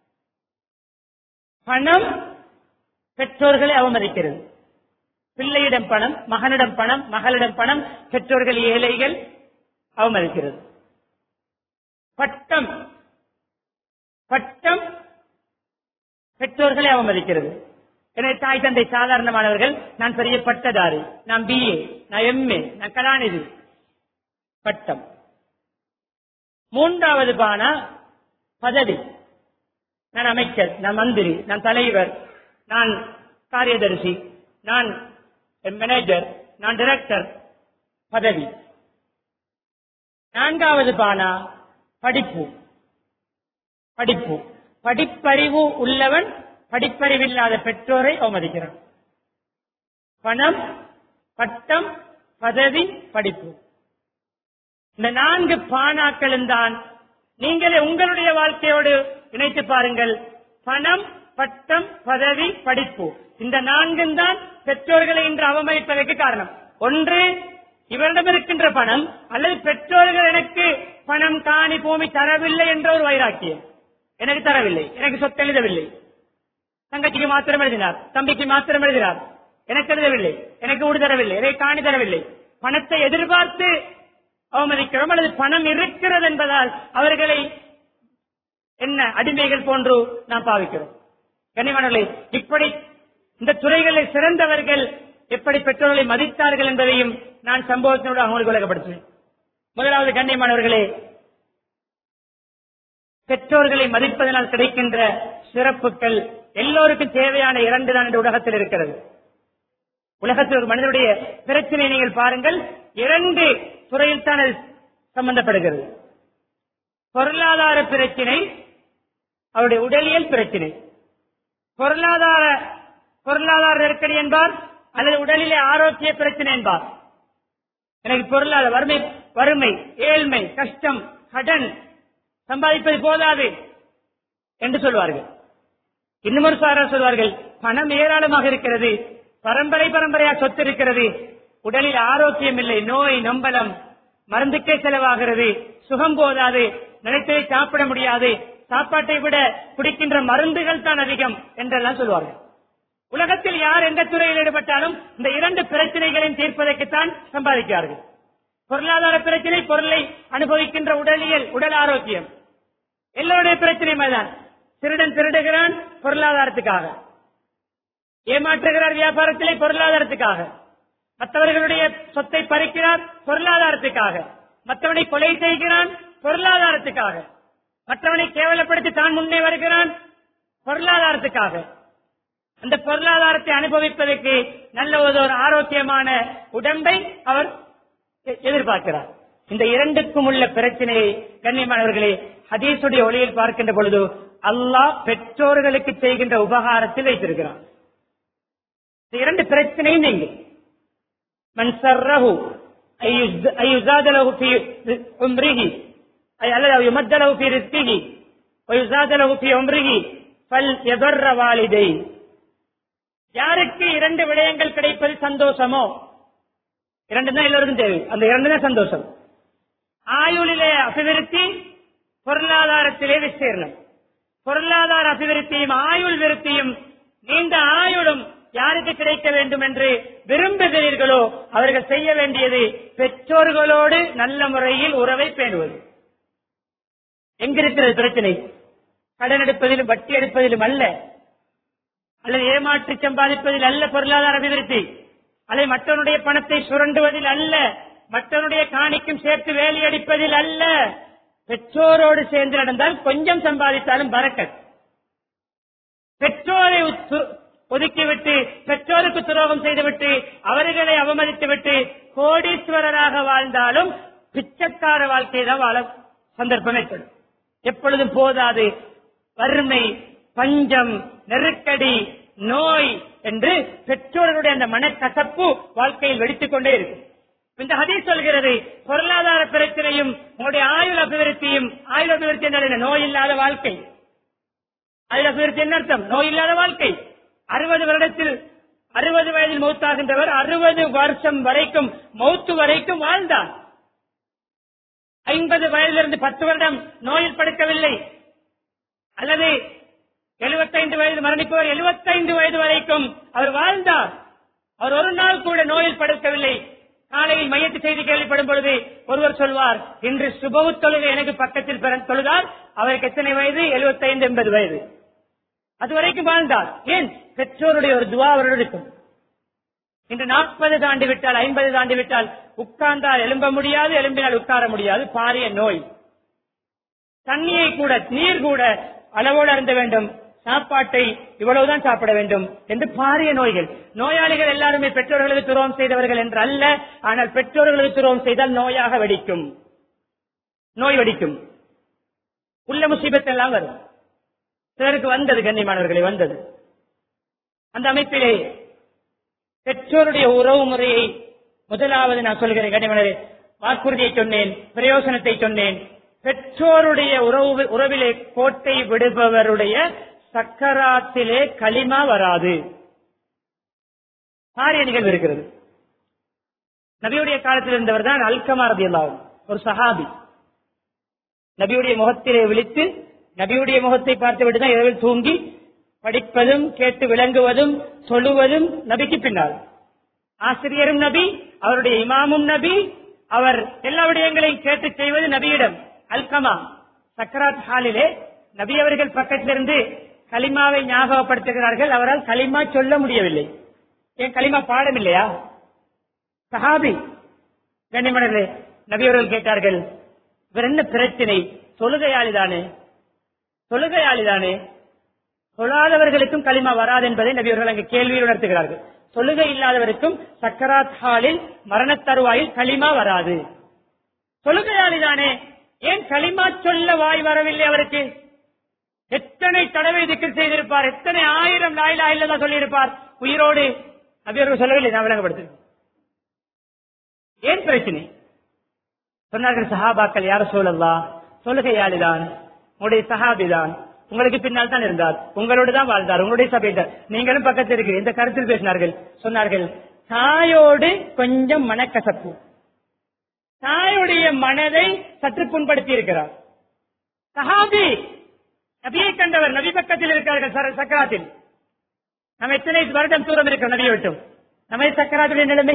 பணம் பெற்றோர்களை அவமதிக்கிறது பிள்ளையிடம் பணம் மகனிடம் பணம் மகளிடம் பணம் பெற்றோர்கள் ஏழைகள் அவமதிக்கிறது பட்டம் பட்டம் பெற்றோர்களை அவமதிக்கிறது எனது தாய் தந்தை சாதாரணமானவர்கள் நான் பெரிய பட்டதாரி நான் பிஏ நான் எம்ஏ நான் கலாநிதி பட்டம் மூன்றாவது பானா பதவி நான் அமைச்சர் நான் மந்திரி நான் தலைவர் நான் காரியதரிசி நான் மேனேஜர் நான் டைரக்டர் பதவி நான்காவது பானா படிப்பு படிப்பு படிப்பறிவு உள்ளவன் படிப்பறிவில்லாத பெற்றோரை அவமதிக்கிறான் பணம் பட்டம் பதவி படிப்பு இந்த நான்கு பானாக்களும் தான் நீங்களே உங்களுடைய வாழ்க்கையோடு இணைத்து பாருங்கள் பணம் பட்டம் பதவி படிப்பு இந்த நான்கும் தான் பெற்றோர்களை இன்று அவமதிப்பதற்கு காரணம் ஒன்று இவரிடம் இருக்கின்ற பணம் அல்லது பெற்றோர்கள் எனக்கு பணம் காணி பூமி தரவில்லை என்ற ஒரு வைராக்கியம் எனக்கு தரவில்லை எனக்கு சொத்து எழுதவில்லை தங்கச்சிக்கு மாத்திரம் எழுதினார் தம்பிக்கு மாத்திரம் எழுதினார் எனக்கு எழுதவில்லை எனக்கு ஊடு தரவில்லை எனக்கு காணி தரவில்லை பணத்தை எதிர்பார்த்து அவமதிக்கிறோம் அல்லது பணம் இருக்கிறது என்பதால் அவர்களை என்ன அடிமைகள் போன்று நாம் பாவிக்கிறோம் கனிமணர்களே இப்படி இந்த துறைகளில் சிறந்தவர்கள் எப்படி பெற்றோர்களை மதித்தார்கள் என்பதையும் நான் சம்பவத்தினோடு அவங்களுக்கு விளக்கப்படுத்துவேன் முதலாவது கண்ணியமானவர்களே பெற்றோர்களை மதிப்பதனால் கிடைக்கின்ற சிறப்புகள் எல்லோருக்கும் தேவையான இரண்டு தான் இந்த உலகத்தில் இருக்கிறது உலகத்தில் ஒரு மனிதனுடைய பிரச்சனை நீங்கள் பாருங்கள் இரண்டு துறையில் தான் அது சம்பந்தப்படுகிறது பொருளாதார பிரச்சனை அவருடைய உடலியல் பிரச்சனை பொருளாதார பொருளாதார நெருக்கடி என்பார் அல்லது உடலிலே ஆரோக்கிய பிரச்சனை என்பார் எனக்கு பொருளாதார வறுமை வறுமை ஏழ்மை கஷ்டம் கடன் சம்பாதிப்பது போதாது என்று சொல்வார்கள் இன்னும் ஒரு சாரார் சொல்வார்கள் பணம் ஏராளமாக இருக்கிறது பரம்பரை பரம்பரையா சொத்து இருக்கிறது உடலில் ஆரோக்கியம் இல்லை நோய் நம்பலம் மருந்துக்கே செலவாகிறது சுகம் போதாது நினைத்ததை சாப்பிட முடியாது சாப்பாட்டை விட குடிக்கின்ற மருந்துகள் தான் அதிகம் என்றெல்லாம் சொல்வார்கள் உலகத்தில் யார் எந்த துறையில் ஈடுபட்டாலும் இந்த இரண்டு பிரச்சனைகளையும் தீர்ப்பதற்குத்தான் சம்பாதிக்கிறார்கள் பொருளாதார பிரச்சனை பொருளை அனுபவிக்கின்ற உடலியல் உடல் ஆரோக்கியம் எல்லோருடைய பிரச்சனையும் அதுதான் திருடன் திருடுகிறான் பொருளாதாரத்துக்காக ஏமாற்றுகிறார் வியாபாரத்திலே பொருளாதாரத்துக்காக மற்றவர்களுடைய சொத்தை பறிக்கிறார் பொருளாதாரத்துக்காக மற்றவனை கொலை செய்கிறான் பொருளாதாரத்துக்காக மற்றவனை கேவலப்படுத்தி தான் முன்னே வருகிறான் பொருளாதாரத்துக்காக அந்த பொருளாதாரத்தை அனுபவிப்பதற்கு நல்ல ஒரு ஆரோக்கியமான உடம்பை அவர் எ- எதிர்பார்க்கிறார் இந்த இரண்டுக்கும் உள்ள பிரச்சனையை கண்ணியமானவர்களே ஹதீசுடைய ஒளியில் பார்க்கின்ற பொழுது அல்லாஹ் பெற்றோர்களுக்கு செய்கின்ற உபகாரத்தில் வைத்திருக்கிறான் இந்த இரண்டு பிரச்சனையும் நீங்க மன் சர்ரஹு ஐயுஸ்- ஐயுசாதலஹு ஃபீ உம்ரிஹி ஐ- அல்லது அவ் யுமத்தலஹு ஃபீ ரிஸ்கிஹி வயுசாதலஹு ஃபீ உம்ரிஹி ஃபல் யதர்ர வாலிதை யாருக்கு இரண்டு விடயங்கள் கிடைப்பது சந்தோஷமோ இரண்டு தான் எல்லோருக்கும் தேவை அந்த இரண்டு தான் சந்தோஷம் ஆயுளிலே அபிவிருத்தி பொருளாதாரத்திலே விஸ்தீர்ணம் பொருளாதார அபிவிருத்தியும் ஆயுள் விருத்தியும் நீண்ட ஆயுளும் யாருக்கு கிடைக்க வேண்டும் என்று விரும்புகிறீர்களோ அவர்கள் செய்ய வேண்டியது பெற்றோர்களோடு நல்ல முறையில் உறவை பேணுவது எங்கிருக்கிறது பிரச்சனை கடன் எடுப்பதிலும் வட்டி எடுப்பதிலும் அல்ல அல்லது ஏமாற்றி சம்பாதிப்பதில் அல்ல பொருளாதார அபிவிருத்தி அல்லது மற்றவனுடைய பணத்தை சுரண்டுவதில் அல்ல மற்றவனுடைய காணிக்கும் சேர்த்து வேலி அடிப்பதில் அல்ல பெற்றோரோடு சேர்ந்து நடந்தால் கொஞ்சம் சம்பாதித்தாலும் பறக்கத் பெற்றோரை உத்து- ஒதுக்கிவிட்டு பெற்றோருக்கு துரோகம் செய்துவிட்டு அவர்களை அவமதித்துவிட்டு கோடீஸ்வரராக வாழ்ந்தாலும் பிச்சைக்கார வாழ்க்கையை தான் வாழ சந்தர்ப்பம் ஏற்படும் எப்பொழுதும் போதாது வறுமை பஞ்சம் நெருக்கடி நோய் என்று பெற்றோர்களுடைய அந்த மனக்கசப்பு வாழ்க்கையில் வெடித்துக் கொண்டே இருக்கும் இந்த ஹதீஸ் சொல்கிறது பொருளாதார பிரச்சனையும் உங்களுடைய ஆயுள் அபிவிருத்தியும் ஆயுள் அபிவிருத்தி என்றால் என்ன? நோய் இல்லாத வாழ்க்கை ஆயுள் அபிவிருத்தி என்ன அர்த்தம் நோய் இல்லாத வாழ்க்கை அறுபது வருடத்தில் அறுபது வயதில் மௌத்தாகின்றவர் அறுபது வருஷம் வரைக்கும் மௌத்து வரைக்கும் வாழ்ந்தார் ஐம்பது வயதிலிருந்து பத்து வருடம் நோயில் படுக்கவில்லை அல்லது எழுபத்தைந்து வயது மரணிப்பவர் எழுபத்தைந்து வயது வரைக்கும் அவர் வாழ்ந்தார் அவர் ஒரு நாள் கூட நோயில் படுக்கவில்லை காலையில் மையத்து செய்தி கேள்விப்படும் பொழுது ஒருவர் சொல்வார் இன்று சுபவு தொழுகை எனக்கு பக்கத்தில் பிறந்த தொழுதார் அவருக்கு எத்தனை வயது 75 எண்பது வயது அது வரைக்கும் வாழ்ந்தார் ஏன் பெற்றோருடைய ஒரு துவா அவரோடு இருக்கும் இன்று நாற்பது தாண்டி விட்டால் ஐம்பது தாண்டி விட்டால் உட்கார்ந்தால் எழும்ப முடியாது எழும்பினால் உட்கார முடியாது பாரிய நோய் தண்ணியை கூட நீர் கூட அளவோடு அருந்த வேண்டும் சாப்பாட்டை இவ்வளவுதான் சாப்பிட வேண்டும் என்று பாரிய நோய்கள் நோயாளிகள் எல்லாருமே பெற்றோர்களுக்கு துரோகம் செய்தவர்கள் என்று அல்ல ஆனால் பெற்றோர்களுக்கு துரோகம் செய்தால் நோயாக வெடிக்கும் நோய் வெடிக்கும் உள்ள முசீபத் எல்லாம் வரும் சிலருக்கு வந்தது கண்ணியமானவர்களை வந்தது அந்த அமைப்பிலே பெற்றோருடைய உறவு முறையை முதலாவது நான் சொல்கிறேன் கண்ணியமானவரே வாக்குறுதியை சொன்னேன் பிரயோசனத்தை சொன்னேன் பெற்றோருடைய உறவு உறவிலே கோட்டை விடுபவருடைய சக்கராத்திலே களிமா வராது பாரிய நிகழ்வு இருக்கிறது நபியுடைய காலத்தில் இருந்தவர் தான் அல்கமா ரதியல்லாஹு ஒரு சஹாபி நபியுடைய முகத்திலே விழித்து நபியுடைய முகத்தை பார்த்துவிட்டு தான் இரவில் தூங்கி படிப்பதும் கேட்டு விளங்குவதும் சொல்லுவதும் நபிக்கு பின்னால் ஆசிரியரும் நபி அவருடைய இமாமும் நபி அவர் எல்லா விடயங்களையும் கேட்டு செய்வது நபியிடம் அல்கமா சக்கராத் ஹாலிலே நபி அவர்கள் பக்கத்திலிருந்து கலிமாவை ஞாபகப்படுத்துகிறார்கள் அவரால் கலிமா சொல்ல முடியவில்லை ஏன் கலிமா பாடம் இல்லையா சஹாபி கண்ணிமணர்களே நபி அவர்கள் கேட்டார்கள் இவர் என்ன பிரச்சனை தொழுகையாளிதானே தொழுகையாளிதானே தொழாதவர்களுக்கும் களிமா வராது என்பதை நபி அவர்கள் அங்கு கேள்வியில் உணர்த்துகிறார்கள் தொழுகை இல்லாதவருக்கும் சக்கராத் ஹாலில் மரணத் தருவாயில் களிமா வராது தொழுகையாளிதானே ஏன் களிமா சொல்ல வாய் வரவில்லை அவருக்கு எத்தனை தடவை திக்கர் செய்திருப்பார் எத்தனை ஆயிரம் லாயிலா இல்லதா சொல்லியிருப்பார் உயிரோடு நபி அவர்கள் சொல்லவில்லை நான் விளங்கப்படுத்து ஏன் பிரச்சனை சொன்னார்கள் சஹாபாக்கள் யார சொல்லலா தொழுகையாளிதான் உங்களுடைய சஹாபிதான் உங்களுக்கு பின்னால் தான் இருந்தார் உங்களோடு தான் வாழ்ந்தார் உங்களுடைய சபை தான் நீங்களும் பக்கத்தில் இருக்கு இந்த கருத்தில் பேசினார்கள் சொன்னார்கள் தாயோடு கொஞ்சம் மனக்கசப்பு தாயுடைய மனதை சற்று புண்படுத்தி இருக்கிறார் சஹாபி நபியை கண்டவர் நபி பக்கத்தில் இருக்கிறார்கள் சர- சக்கராத்தில் நம்ம எத்தனை வருடம் தூரம் இருக்கிறோம் நபியை விட்டும் நம்ம சக்கராத்துடைய நிலைமை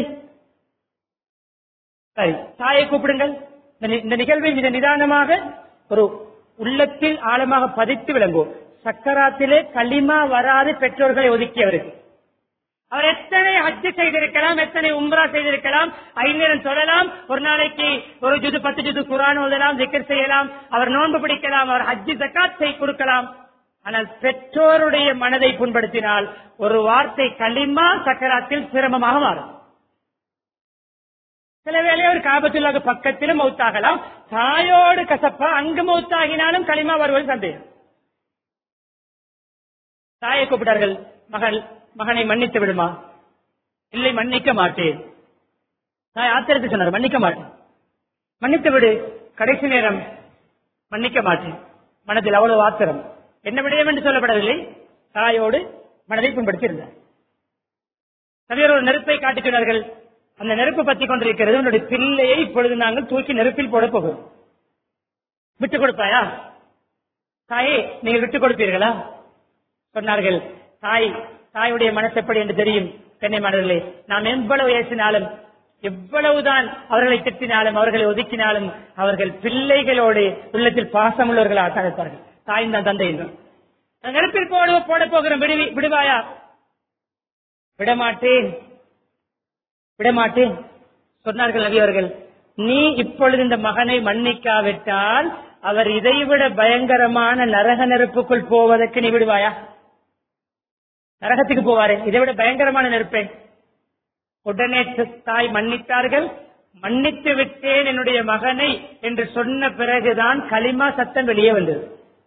சரி தாயை கூப்பிடுங்கள் இந்த நி- இந்த நிகழ்வை மிக நிதானமாக ஒரு உள்ளத்தில் ஆழமாக பதித்து விளங்குவோம் சக்கராத்திலே களிமா வராது பெற்றோர்களை ஒதுக்கியவருக்கு அவர் எத்தனை ஹஜ்ஜு செய்திருக்கலாம் எத்தனை உம்ரா செய்திருக்கலாம் ஐநேரம் சொல்லலாம் ஒரு நாளைக்கு ஒரு ஜுது பத்து ஜுது குரான் ஓதலாம் திக்கர் செய்யலாம் அவர் நோன்பு பிடிக்கலாம் அவர் ஹஜ்ஜு ஜக்காத் செய் கொடுக்கலாம் ஆனால் பெற்றோருடைய மனதை புண்படுத்தினால் ஒரு வார்த்தை களிமா சக்கராத்தில் சிரமமாக மாறும் சில வேளை ஒரு காபத்துள்ளாக பக்கத்திலும் மௌத்தாகலாம் தாயோடு கசப்பா அங்கு மௌத்தாகினாலும் களிமா வருவது சந்தேகம் தாயை கூப்பிட்டார்கள் மகள் மகனை மன்னித்து விடுமா இல்லை மன்னிக்க மாட்டேன் தாய் ஆத்திரத்தை சொன்னார் மன்னிக்க மாட்டேன் மன்னித்து விடு கடைசி நேரம் மன்னிக்க மாட்டேன் மனதில் அவ்வளவு ஆத்திரம் என்ன விடயம் என்று சொல்லப்படவில்லை தாயோடு மனதை புண்படுத்தியிருந்தார் நபியர் ஒரு நெருப்பை காட்டிச் சொன்னார்கள் அந்த நெருப்பு பற்றி கொண்டிருக்கிறது உன்னுடைய பிள்ளையை இப்பொழுது நாங்கள் தூக்கி நெருப்பில் போட போகிறோம் விட்டுக் கொடுப்பாயா தாயே நீங்கள் விட்டுக் கொடுப்பீர்களா சொன்னார்கள் தாய் தாயுடைய மனசு எப்படி என்று தெரியும் கண்ணியமானவர்களே நாம் எவ்வளவு ஏசினாலும் எவ்வளவுதான் அவர்களை திட்டினாலும் அவர்களை ஒதுக்கினாலும் அவர்கள் பிள்ளைகளோடு உள்ளத்தில் பாசமுள்ளவர்களாக இருப்பார்கள் தாயின் தான் தந்தை என்றும் நெருப்பில் போட போட போகிறோம் விடுவி- விடுவாயா விடமாட்டேன் விடமாட்டேன் சொன்னார்கள் நபி அவர்கள் நீ இப்பொழுது இந்த மகனை மன்னிக்காவிட்டால் அவர் இதைவிட பயங்கரமான நரக நெருப்புக்குள் போவதற்கு நீ விடுவாயா நரகத்துக்கு போவாரு இதை விட பயங்கரமான நெருப்பே உடனே தாய் மன்னித்தார்கள் மன்னித்து விட்டேன் என்னுடைய மகனை என்று சொன்ன பிறகுதான் களிமா சத்தம் வெளியே வந்தது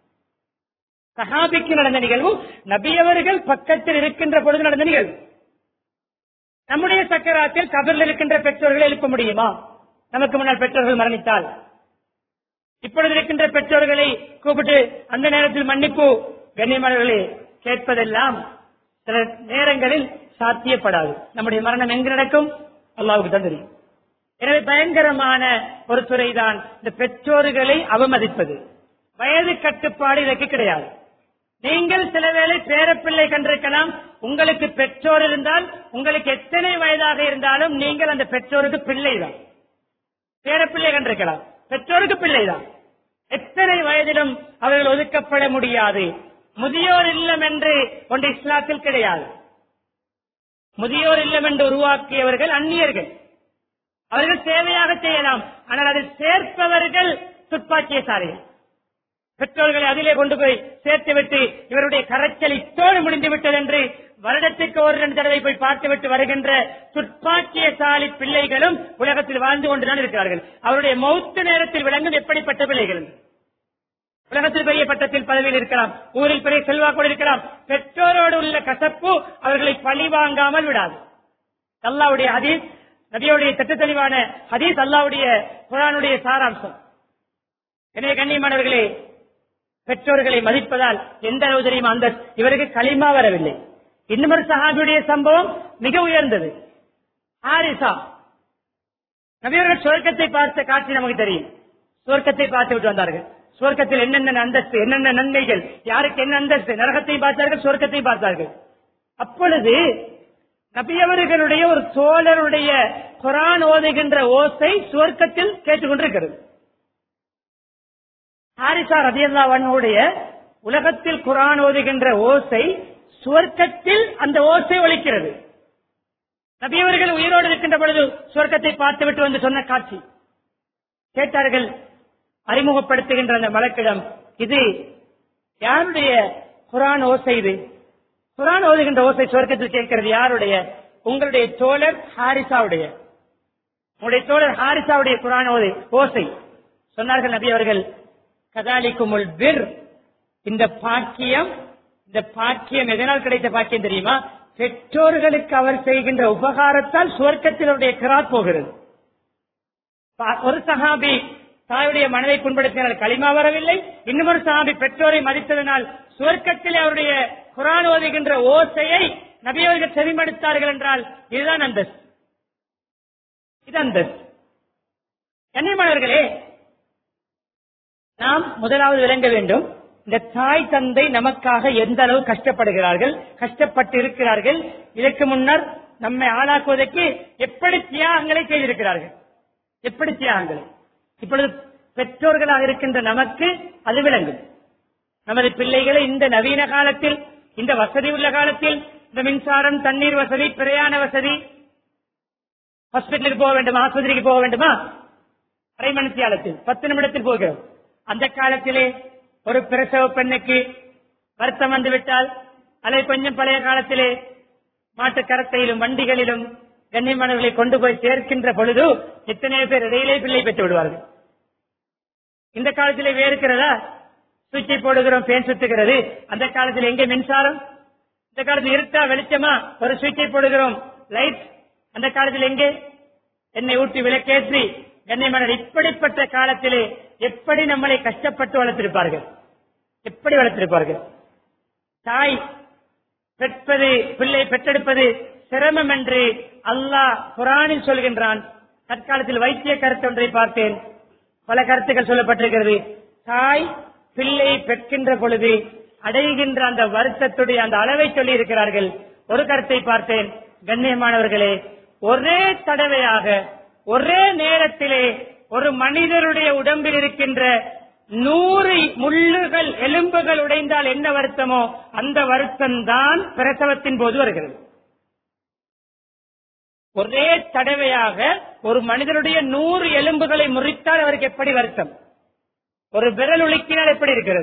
சஹாபிக்கு நடந்த நிகழ்வு நபியவர்கள் பக்கத்தில் இருக்கின்ற பொழுது நடந்த நிகழ்வு நம்முடைய சக்கராத்தில் கபரில் இருக்கின்ற பெற்றோர்களை எழுப்ப முடியுமா நமக்கு முன்னால் பெற்றோர்கள் மரணித்தால் இப்பொழுது இருக்கின்ற பெற்றோர்களை கூப்பிட்டு அந்த நேரத்தில் மன்னிப்பு கண்ணியமானவர்களே கேட்பதெல்லாம் சில நேரங்களில் சாத்தியப்படாது நம்முடைய மரணம் எங்கு நடக்கும் அல்லாவுக்கு தான் தெரியும் எனவே பயங்கரமான ஒரு துறைதான் இந்த பெற்றோர்களை அவமதிப்பது வயது கட்டுப்பாடு இதற்கு கிடையாது நீங்கள் சில வேளை பேரப்பிள்ளை கண்டிருக்கலாம் உங்களுக்கு பெற்றோர் இருந்தால் உங்களுக்கு எத்தனை வயதாக இருந்தாலும் நீங்கள் அந்த பெற்றோருக்கு பிள்ளைதான் பேரப்பிள்ளை கண்டிருக்கலாம் பெற்றோருக்கு பிள்ளைதான் எத்தனை வயதிலும் அவர்கள் ஒதுக்கப்பட முடியாது முதியோர் இல்லம் என்று ஒன்று இஸ்லாத்தில் கிடையாது முதியோர் இல்லம் என்று உருவாக்கியவர்கள் அந்நியர்கள் அவர்கள் சேவையாக செய்யலாம் ஆனால் அதில் சேர்ப்பவர்கள் துப்பாக்கியசாலிகள் பெற்றோர்களை அதிலே கொண்டு போய் சேர்த்துவிட்டு இவருடைய கரைச்சல் இத்தோடு முடிந்து விட்டது என்று வருடத்திற்கு ஒரு ரெண்டு தடவை போய் பார்த்துவிட்டு வருகின்ற துப்பாக்கியசாலி பிள்ளைகளும் உலகத்தில் வாழ்ந்து கொண்டுதான் இருக்கிறார்கள் அவருடைய மௌத்து நேரத்தில் விளங்கும் எப்படிப்பட்ட பிள்ளைகள் என்று. உலகத்தில் பெரிய பட்டத்தில் பதவியில் இருக்கலாம் ஊரில் பெரிய செல்வாக்கோடு இருக்கலாம் பெற்றோரோடு உள்ள கசப்பு அவர்களை பழி வாங்காமல் விடாது அல்லாவுடைய ஹதீஸ் நபியோடைய திட்ட தெளிவான ஹதீஸ் அல்லாவுடைய குரானுடைய சாராம்சம் எனவே கண்ணியமானவர்களே பெற்றோர்களை மதிப்பதால் எந்த அளவு தெரியுமா அந்த இவருக்கு களிமா வரவில்லை இன்னும் சஹாபியுடைய சம்பவம் மிக உயர்ந்தது ஆரிசா நபியவர்கள் சுவர்க்கத்தை பார்த்த காட்சி நமக்கு தெரியும் சுவர்க்கத்தை பார்த்து விட்டு வந்தார்கள் சுவர்க்கத்தில் என்னென்ன அந்தஸ்து என்னென்ன நன்மைகள் யாருக்கு என்ன அந்தஸ்து நரகத்தை பார்த்தார்கள் சுவர்க்கத்தை பார்த்தார்கள் அப்பொழுது நபியவர்களுடைய ஒரு தோழருடைய குரான் ஓதுகின்ற ஓசை சுவர்க்கத்தில் கேட்டுக்கொண்டிருக்கிறது ஹாரிசா ரதியல்லா அவனுடைய உலகத்தில் குரான் ஓதுகின்ற ஓசை சுவர்க்கத்தில் அந்த ஓசை ஒலிக்கிறது நபியவர்கள் உயிரோடு இருக்கின்ற பொழுது சுவர்க்கத்தை பார்த்துவிட்டு வந்து சொன்ன காட்சி கேட்டார்கள் அறிமுகப்படுத்துகின்ற அந்த மலக்கிடம் இது யாருடைய குரான் ஓசை இது குரான் ஓதுகின்ற ஓசை சுவர்க்கத்தில் கேட்கிறது யாருடைய உங்களுடைய தோழர் ஹாரிசாவுடைய உங்களுடைய தோழர் ஹாரிசாவுடைய குரான் ஓதை ஓசை சொன்னார்கள் நபி அவர்கள் கதாலிக்குமுல் பிர் இந்த பாக்கியம் இந்த பாக்கியம் எதனால் கிடைத்த பாக்கியம் தெரியுமா பெற்றோர்களுக்கு அவர் செய்கின்ற உபகாரத்தால் சுவர்க்கத்தில் அவருடைய கிராத் போகிறது பா- ஒரு சஹாபி தாயுடைய மனதை புண்படுத்தினால் களிமா வரவில்லை இன்னும் ஒரு சஹாபி பெற்றோரை மதித்ததனால் சுவர்க்கத்தில் அவருடைய குரான் ஓதுகின்ற ஓசையை நபியவர்கள் செவிமடுத்தார்கள் என்றால் இதுதான் அந்தஸ்து இது அந்தஸ்து கண்ணியமானவர்களே நாம் முதலாவது விளங்க வேண்டும் இந்த தாய் தந்தை நமக்காக எந்த அளவு கஷ்டப்படுகிறார்கள் கஷ்டப்பட்டு இருக்கிறார்கள் இதற்கு முன்னர் நம்மை ஆளாக்குவதற்கு எப்படி தியாகங்களை செய்திருக்கிறார்கள் எப்படி தியாகங்களை இப்பொழுது பெற்றோர்களாக இருக்கின்ற நமக்கு அது விளங்கும் நமது பிள்ளைகளை இந்த நவீன காலத்தில் இந்த வசதி உள்ள காலத்தில் இந்த மின்சாரம் தண்ணீர் வசதி பிரயாண வசதி ஹாஸ்பிட்டலுக்கு போக வேண்டுமா ஆஸ்பத்திரிக்கு போக வேண்டுமா அரை மணி காலத்தில் பத்து நிமிடத்தில் போகிறோம் அந்த காலத்திலே ஒரு பிரசவ பெண்ணுக்கு வருத்தம் வந்து விட்டால் அல்லது கொஞ்சம் பழைய காலத்திலே மாட்டு கரத்தையிலும் வண்டிகளிலும் கண்ணியமானவர்களை கொண்டு போய் சேர்க்கின்ற பொழுது எத்தனை பேர் இடையிலே பிள்ளை பெற்று விடுவார்கள் இந்த காலத்திலே வேறுக்கிறதா சுவிட்சை போடுகிறோம் பேன் சுத்துகிறது அந்த காலத்தில் எங்கே மின்சாரம் இந்த காலத்தில் இருட்டா வெளிச்சமா ஒரு சுவிட்சை போடுகிறோம் லைட் அந்த காலத்தில் எங்கே என்னை ஊட்டி விளக்கேற்றி கண்ணியமான இப்படிப்பட்ட காலத்திலே எப்படி நம்மளை கஷ்டப்பட்டு வளர்த்திருப்பார்கள் எப்படி வளர்த்திருப்பார்கள் தாய் பெற்பது பிள்ளை பெற்றெடுப்பது சிரமம் என்று அல்லாஹ் குரானில் சொல்கின்றான் தற்காலத்தில் வைத்திய கருத்து ஒன்றை பார்த்தேன் பல கருத்துக்கள் சொல்லப்பட்டிருக்கிறது தாய் பிள்ளை பெற்கின்ற பொழுது அடைகின்ற அந்த வருத்தத்துடைய அந்த அளவை சொல்லி இருக்கிறார்கள் ஒரு கருத்தை பார்த்தேன் கண்ணியமானவர்களே ஒரே தடவையாக ஒரே நேரத்திலே ஒரு மனிதருடைய உடம்பில் இருக்கின்ற நூறு முள்ளுகள் எலும்புகள் உடைந்தால் என்ன வருத்தமோ அந்த வருத்தம் தான் பிரசவத்தின் போது வருகிறது ஒரே தடவையாக ஒரு மனிதனுடைய நூறு எலும்புகளை முறித்தால் அவருக்கு எப்படி வருத்தம் ஒரு விரல் உலுக்கினால் எப்படி இருக்கிறது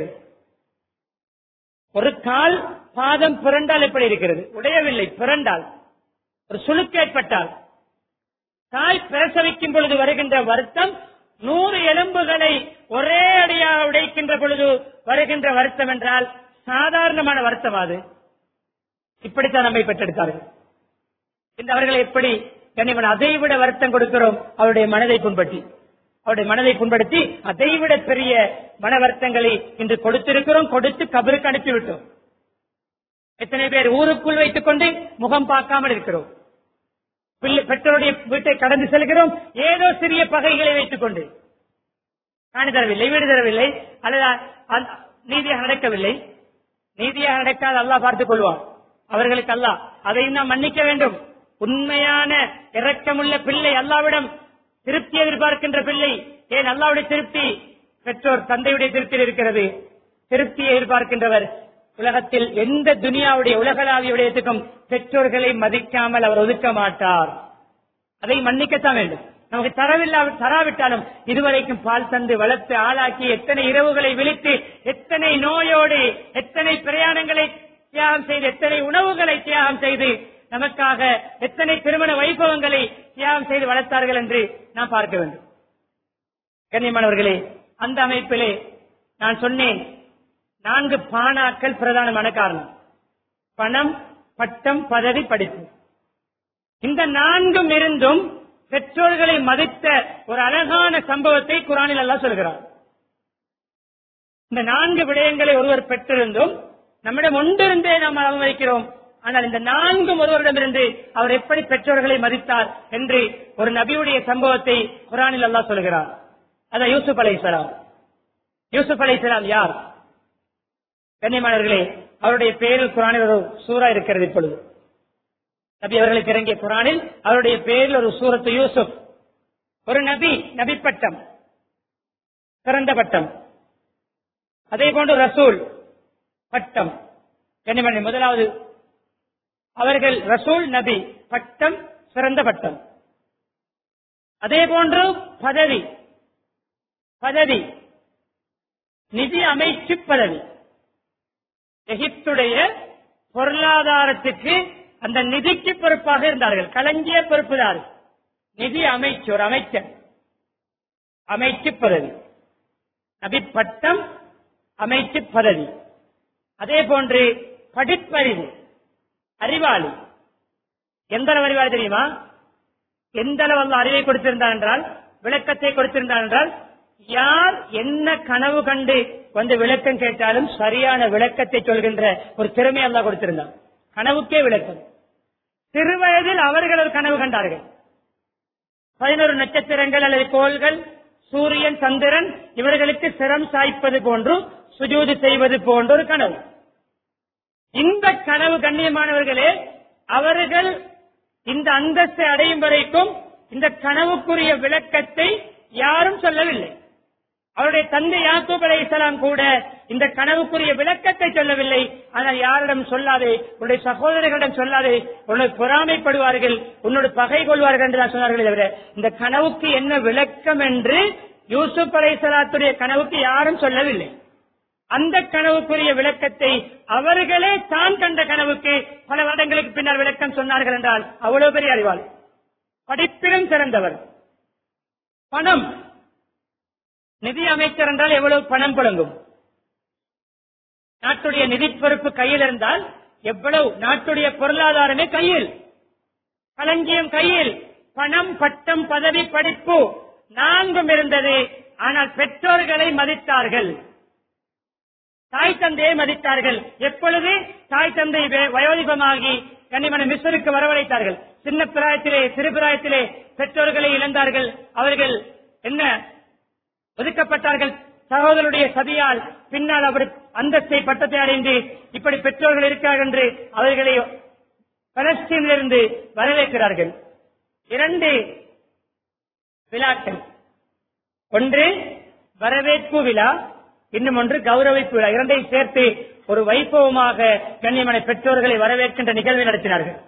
ஒரு கால் பாதம் புரண்டால் எப்படி இருக்கிறது உடையவில்லை புரண்டால் ஒரு சுளுக்கு ஏற்பட்டால் தாய் பிரசவிக்கும் பொழுது வருகின்ற வருத்தம் நூறு எலும்புகளை ஒரே அடியாக உடைக்கின்ற பொழுது வருகின்ற வருத்தம் என்றால் சாதாரணமான வருத்தம் அது இப்படித்தான் நம்மை பெற்றெடுத்தார்கள் இந்த அவர்களை எப்படி கண்ணியமான அதைவிட வருத்தம் கொடுக்கிறோம் அவருடைய மனதை புண்படுத்தி அவருடைய மனதை புண்படுத்தி அதைவிட பெரிய மன வருத்தங்களை இன்று கொடுத்திருக்கிறோம் கொடுத்து கபருக்கு அனுப்பிவிட்டோம் எத்தனை பேர் ஊருக்குள் வைத்துக் கொண்டு முகம் பார்க்காமல் இருக்கிறோம் பிள்ளை பெற்றோருடைய வீட்டை கடந்து செல்கிறோம் ஏதோ சிறிய பகைகளை வைத்துக் கொண்டு காணி தரவில்லை வீடு தரவில்லை அல்லது அ- நீதியாக நடக்கவில்லை நீதியாக நடக்காத அல்லாஹ் பார்த்துக் கொள்வான் அவர்களுக்கு அல்லாஹ் அதையும் நாம் மன்னிக்க வேண்டும் உண்மையான இரக்கமுள்ள பிள்ளை அல்லாவிடம் திருப்தி எதிர்பார்க்கின்ற பிள்ளை ஏன் அல்லாவுடைய திருப்தி பெற்றோர் தந்தையுடைய திருப்தியில் இருக்கிறது திருப்தியை எதிர்பார்க்கின்றவர் உலகத்தில் எந்த துனியாவுடைய உலகளாவிய விடயத்துக்கும் பெற்றோர்களை மதிக்காமல் அவர் ஒதுக்க மாட்டார் அதை மன்னிக்கத்தான் வேண்டும் நமக்கு தரவில்லா தராவிட்டாலும் இதுவரைக்கும் பால் தந்து வளர்த்து ஆளாக்கி எத்தனை இரவுகளை விழித்து எத்தனை நோயோடு எத்தனை பிரயாணங்களை தியாகம் செய்து எத்தனை உணவுகளை தியாகம் செய்து நமக்காக எத்தனை திருமண வைபவங்களை தியாகம் செய்து வளர்த்தார்கள் என்று நாம் பார்க்க வேண்டும் கண்ணியமானவர்களே அந்த அமைப்பிலே நான் சொன்னேன் நான்கு பானாக்கள் பிரதானமான காரணம் பணம் பட்டம் பதவி படிப்பு இந்த நான்கும் இருந்தும் பெற்றோர்களை மதித்த ஒரு அழகான சம்பவத்தை குரானில் எல்லாம் சொல்கிறார் இந்த நான்கு விடயங்களை ஒருவர் பெற்றிருந்தும் நம்மிடம் ஒன்றிருந்தே நாம் அவமதிக்கிறோம் ஆனால் இந்த நான்கும் ஒருவரிடமிருந்து அவர் எப்படி பெற்றோர்களை மதித்தார் என்று ஒரு நபியுடைய சம்பவத்தை குரானில் அல்லாஹ் சொல்கிறார் அதான் யூசுப் அலை யூசுப் அலை யார் கண்ணியமானவர்களே அவருடைய பேரில் குரானில் ஒரு சூறா இருக்கிறது இப்பொழுது நபி அவர்களுக்கு இறங்கிய குரானில் அவருடைய பேரில் ஒரு சூரத்து யூசுப் ஒரு நபி நபி பட்டம் சிறந்த பட்டம் அதே போன்று ரசூல் பட்டம் கண்ணியமணி முதலாவது அவர்கள் ரசூல் நபி பட்டம் சிறந்த பட்டம் அதே போன்று பதவி பதவி நிதி அமைச்சு பதவி எகிப்துடைய பொருளாதாரத்துக்கு அந்த நிதிக்கு பொறுப்பாக இருந்தார்கள் களஞ்சிய பொறுப்புதார் நிதி அமைச்சு ஒரு அமைச்சர் அமைச்சு பதவி நபி பட்டம் அமைச்சு பதவி அதே போன்று படிப்பறிவு அறிவாளி எந்த அளவு அறிவாளி தெரியுமா எந்த அளவு அல்ல அறிவை கொடுத்திருந்தார் என்றால் விளக்கத்தை கொடுத்திருந்தார் என்றால் யார் என்ன கனவு கண்டு வந்து விளக்கம் கேட்டாலும் சரியான விளக்கத்தை சொல்கின்ற ஒரு திறமை அல்லா கொடுத்திருந்தார் கனவுக்கே விளக்கம் சிறுவயதில் அவர்கள் ஒரு கனவு கண்டார்கள் பதினோரு நட்சத்திரங்கள் அல்லது கோள்கள் சூரியன் சந்திரன் இவர்களுக்கு சிரம் சாய்ப்பது போன்று சுஜூது செய்வது போன்ற ஒரு கனவு இந்த கனவு கண்ணியமானவர்களே அவர்கள் இந்த அந்தஸ்தை அடையும் வரைக்கும் இந்த கனவுக்குரிய விளக்கத்தை யாரும் சொல்லவில்லை அவருடைய தந்தை யாக்கூப் அலை இஸ்லாம் கூட இந்த கனவுக்குரிய விளக்கத்தை சொல்லவில்லை ஆனால் யாரிடம் சொல்லாதே உன்னுடைய சகோதரர்களிடம் சொல்லாதே உன்னை பொறாமைப்படுவார்கள் உன்னோட பகை கொள்வார்கள் என்று சொன்னார்கள் தவிர இந்த கனவுக்கு என்ன விளக்கம் என்று யூசுப் அலை சலாத்துடைய கனவுக்கு யாரும் சொல்லவில்லை அந்த கனவுக்குரிய விளக்கத்தை அவர்களே தான் கண்ட கனவுக்கு பல வருடங்களுக்கு பின்னர் விளக்கம் சொன்னார்கள் என்றால் அவ்வளவு பெரிய அறிவாள் படிப்பிலும் சிறந்தவர் பணம் நிதி அமைச்சர் என்றால் எவ்வளவு பணம் புழங்கும் நாட்டுடைய நிதி பொறுப்பு கையில் இருந்தால் எவ்வளவு நாட்டுடைய பொருளாதாரமே கையில் களஞ்சியம் கையில் பணம் பட்டம் பதவி படிப்பு நான்கும் இருந்தது ஆனால் பெற்றோர்களை மதித்தார்கள் தாய் தந்தையை மதித்தார்கள் எப்பொழுது தாய் தந்தை வே- வயோதிபமாகி கன்னிமன மிஸ்ருக்கு வரவழைத்தார்கள் சின்ன பிராயத்திலே சிறு பிராயத்திலே பெற்றோர்களை இழந்தார்கள் அவர்கள் என்ன ஒதுக்கப்பட்டார்கள் சகோதரருடைய சதியால் பின்னால் அவர் அந்தஸ்தை பட்டத்தை அடைந்து இப்படி பெற்றோர்கள் இருக்கிறார்கள் என்று அவர்களை பலஸ்தீனிலிருந்து வரவேற்கிறார்கள் இரண்டு விழாக்கள் ஒன்று வரவேற்பு விழா இன்னும் ஒன்று கௌரவிப்பு விழா இரண்டையும் சேர்த்து ஒரு வைபவமாக கண்ணியமனை பெற்றோர்களை வரவேற்கின்ற நிகழ்வை நடத்தினார்கள்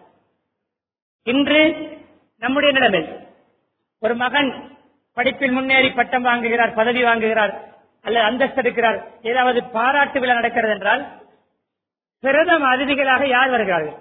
இன்று நம்முடைய நிலைமை ஒரு மகன் படிப்பில் முன்னேறி பட்டம் வாங்குகிறார் பதவி வாங்குகிறார் அல்லது அந்தஸ்து எடுக்கிறார் ஏதாவது பாராட்டு விழா நடக்கிறது என்றால் பிரதம அதிதிகளாக யார் வருகிறார்கள்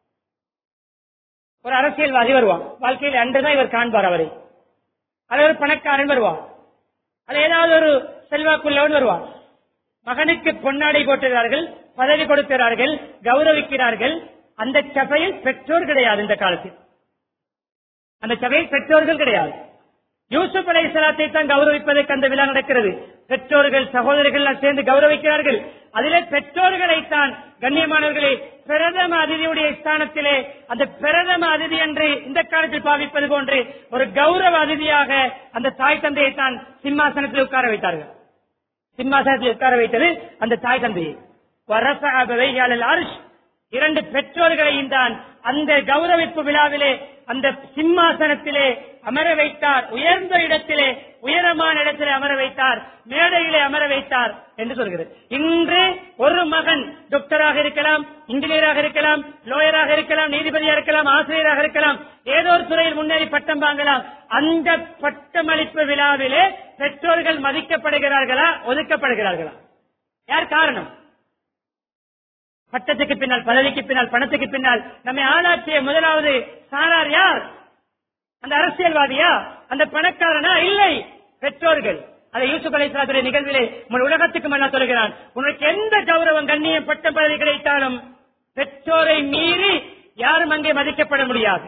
ஒரு அரசியல்வாதி வருவான் வாழ்க்கையில் அன்றுதான் இவர் காண்பார் அவரை அல்லது ஒரு பணக்காரன் வருவான் அல்லது ஏதாவது ஒரு செல்வாக்குள்ளவன் வருவான் மகனுக்கு பொன்னாடை போட்டுகிறார்கள் பதவி கொடுக்கிறார்கள் கௌரவிக்கிறார்கள் அந்த சபையில் பெற்றோர் கிடையாது இந்த காலத்தில் அந்த சபையில் பெற்றோர்கள் கிடையாது யூசுப் அலை சலாத்தை தான் கௌரவிப்பதற்கு அந்த விழா நடக்கிறது பெற்றோர்கள் சகோதரர்கள் எல்லாம் சேர்ந்து கௌரவிக்கிறார்கள் அதிலே பெற்றோர்களைத்தான் கண்ணியமானவர்களே பிரதம அதிதியுடைய ஸ்தானத்திலே அந்த பிரதம அதிதி என்று இந்த காலத்தில் பாவிப்பது போன்று ஒரு கௌரவ அதிதியாக அந்த தாய் தந்தையை தான் சிம்மாசனத்தில் உட்கார வைத்தார்கள் சிம்மாசனத்தில் உட்கார வைத்தது அந்த தாய் தந்தையை வரஃபஅ பிவைஹி அலல் அர்ஷ். இரண்டு பெற்றோர்களையும் தான் அந்த கௌரவிப்பு விழாவிலே அந்த சிம்மாசனத்திலே அமர வைத்தார் உயர்ந்த இடத்திலே உயரமான இடத்திலே அமர வைத்தார் மேடையிலே அமர வைத்தார் என்று சொல்கிறது இன்று ஒரு மகன் டாக்டராக இருக்கலாம் இன்ஜினியராக இருக்கலாம் லோயராக இருக்கலாம் நீதிபதியாக இருக்கலாம் ஆசிரியராக இருக்கலாம் ஏதோ ஒரு துறையில் முன்னேறி பட்டம் வாங்கலாம் அந்த பட்டமளிப்பு விழாவிலே பெற்றோர்கள் மதிக்கப்படுகிறார்களா ஒதுக்கப்படுகிறார்களா யார் காரணம் பட்டத்துக்கு பின்னால் பதவிக்கு பின்னால் பணத்துக்கு பின்னால் நம்மை ஆளாற்றிய முதலாவது சாரார் யார் அந்த அரசியல்வாதியா அந்த பணக்காரனா இல்லை பெற்றோர்கள் அதை யூசுப் அலைசாத்துடைய நிகழ்விலே உன் உலகத்துக்கு மன்னா சொல்கிறான் உனக்கு எந்த கௌரவம் கண்ணியம் பட்டம் பதவி கிடைத்தாலும் பெற்றோரை மீறி யாரும் அங்கே மதிக்கப்பட முடியாது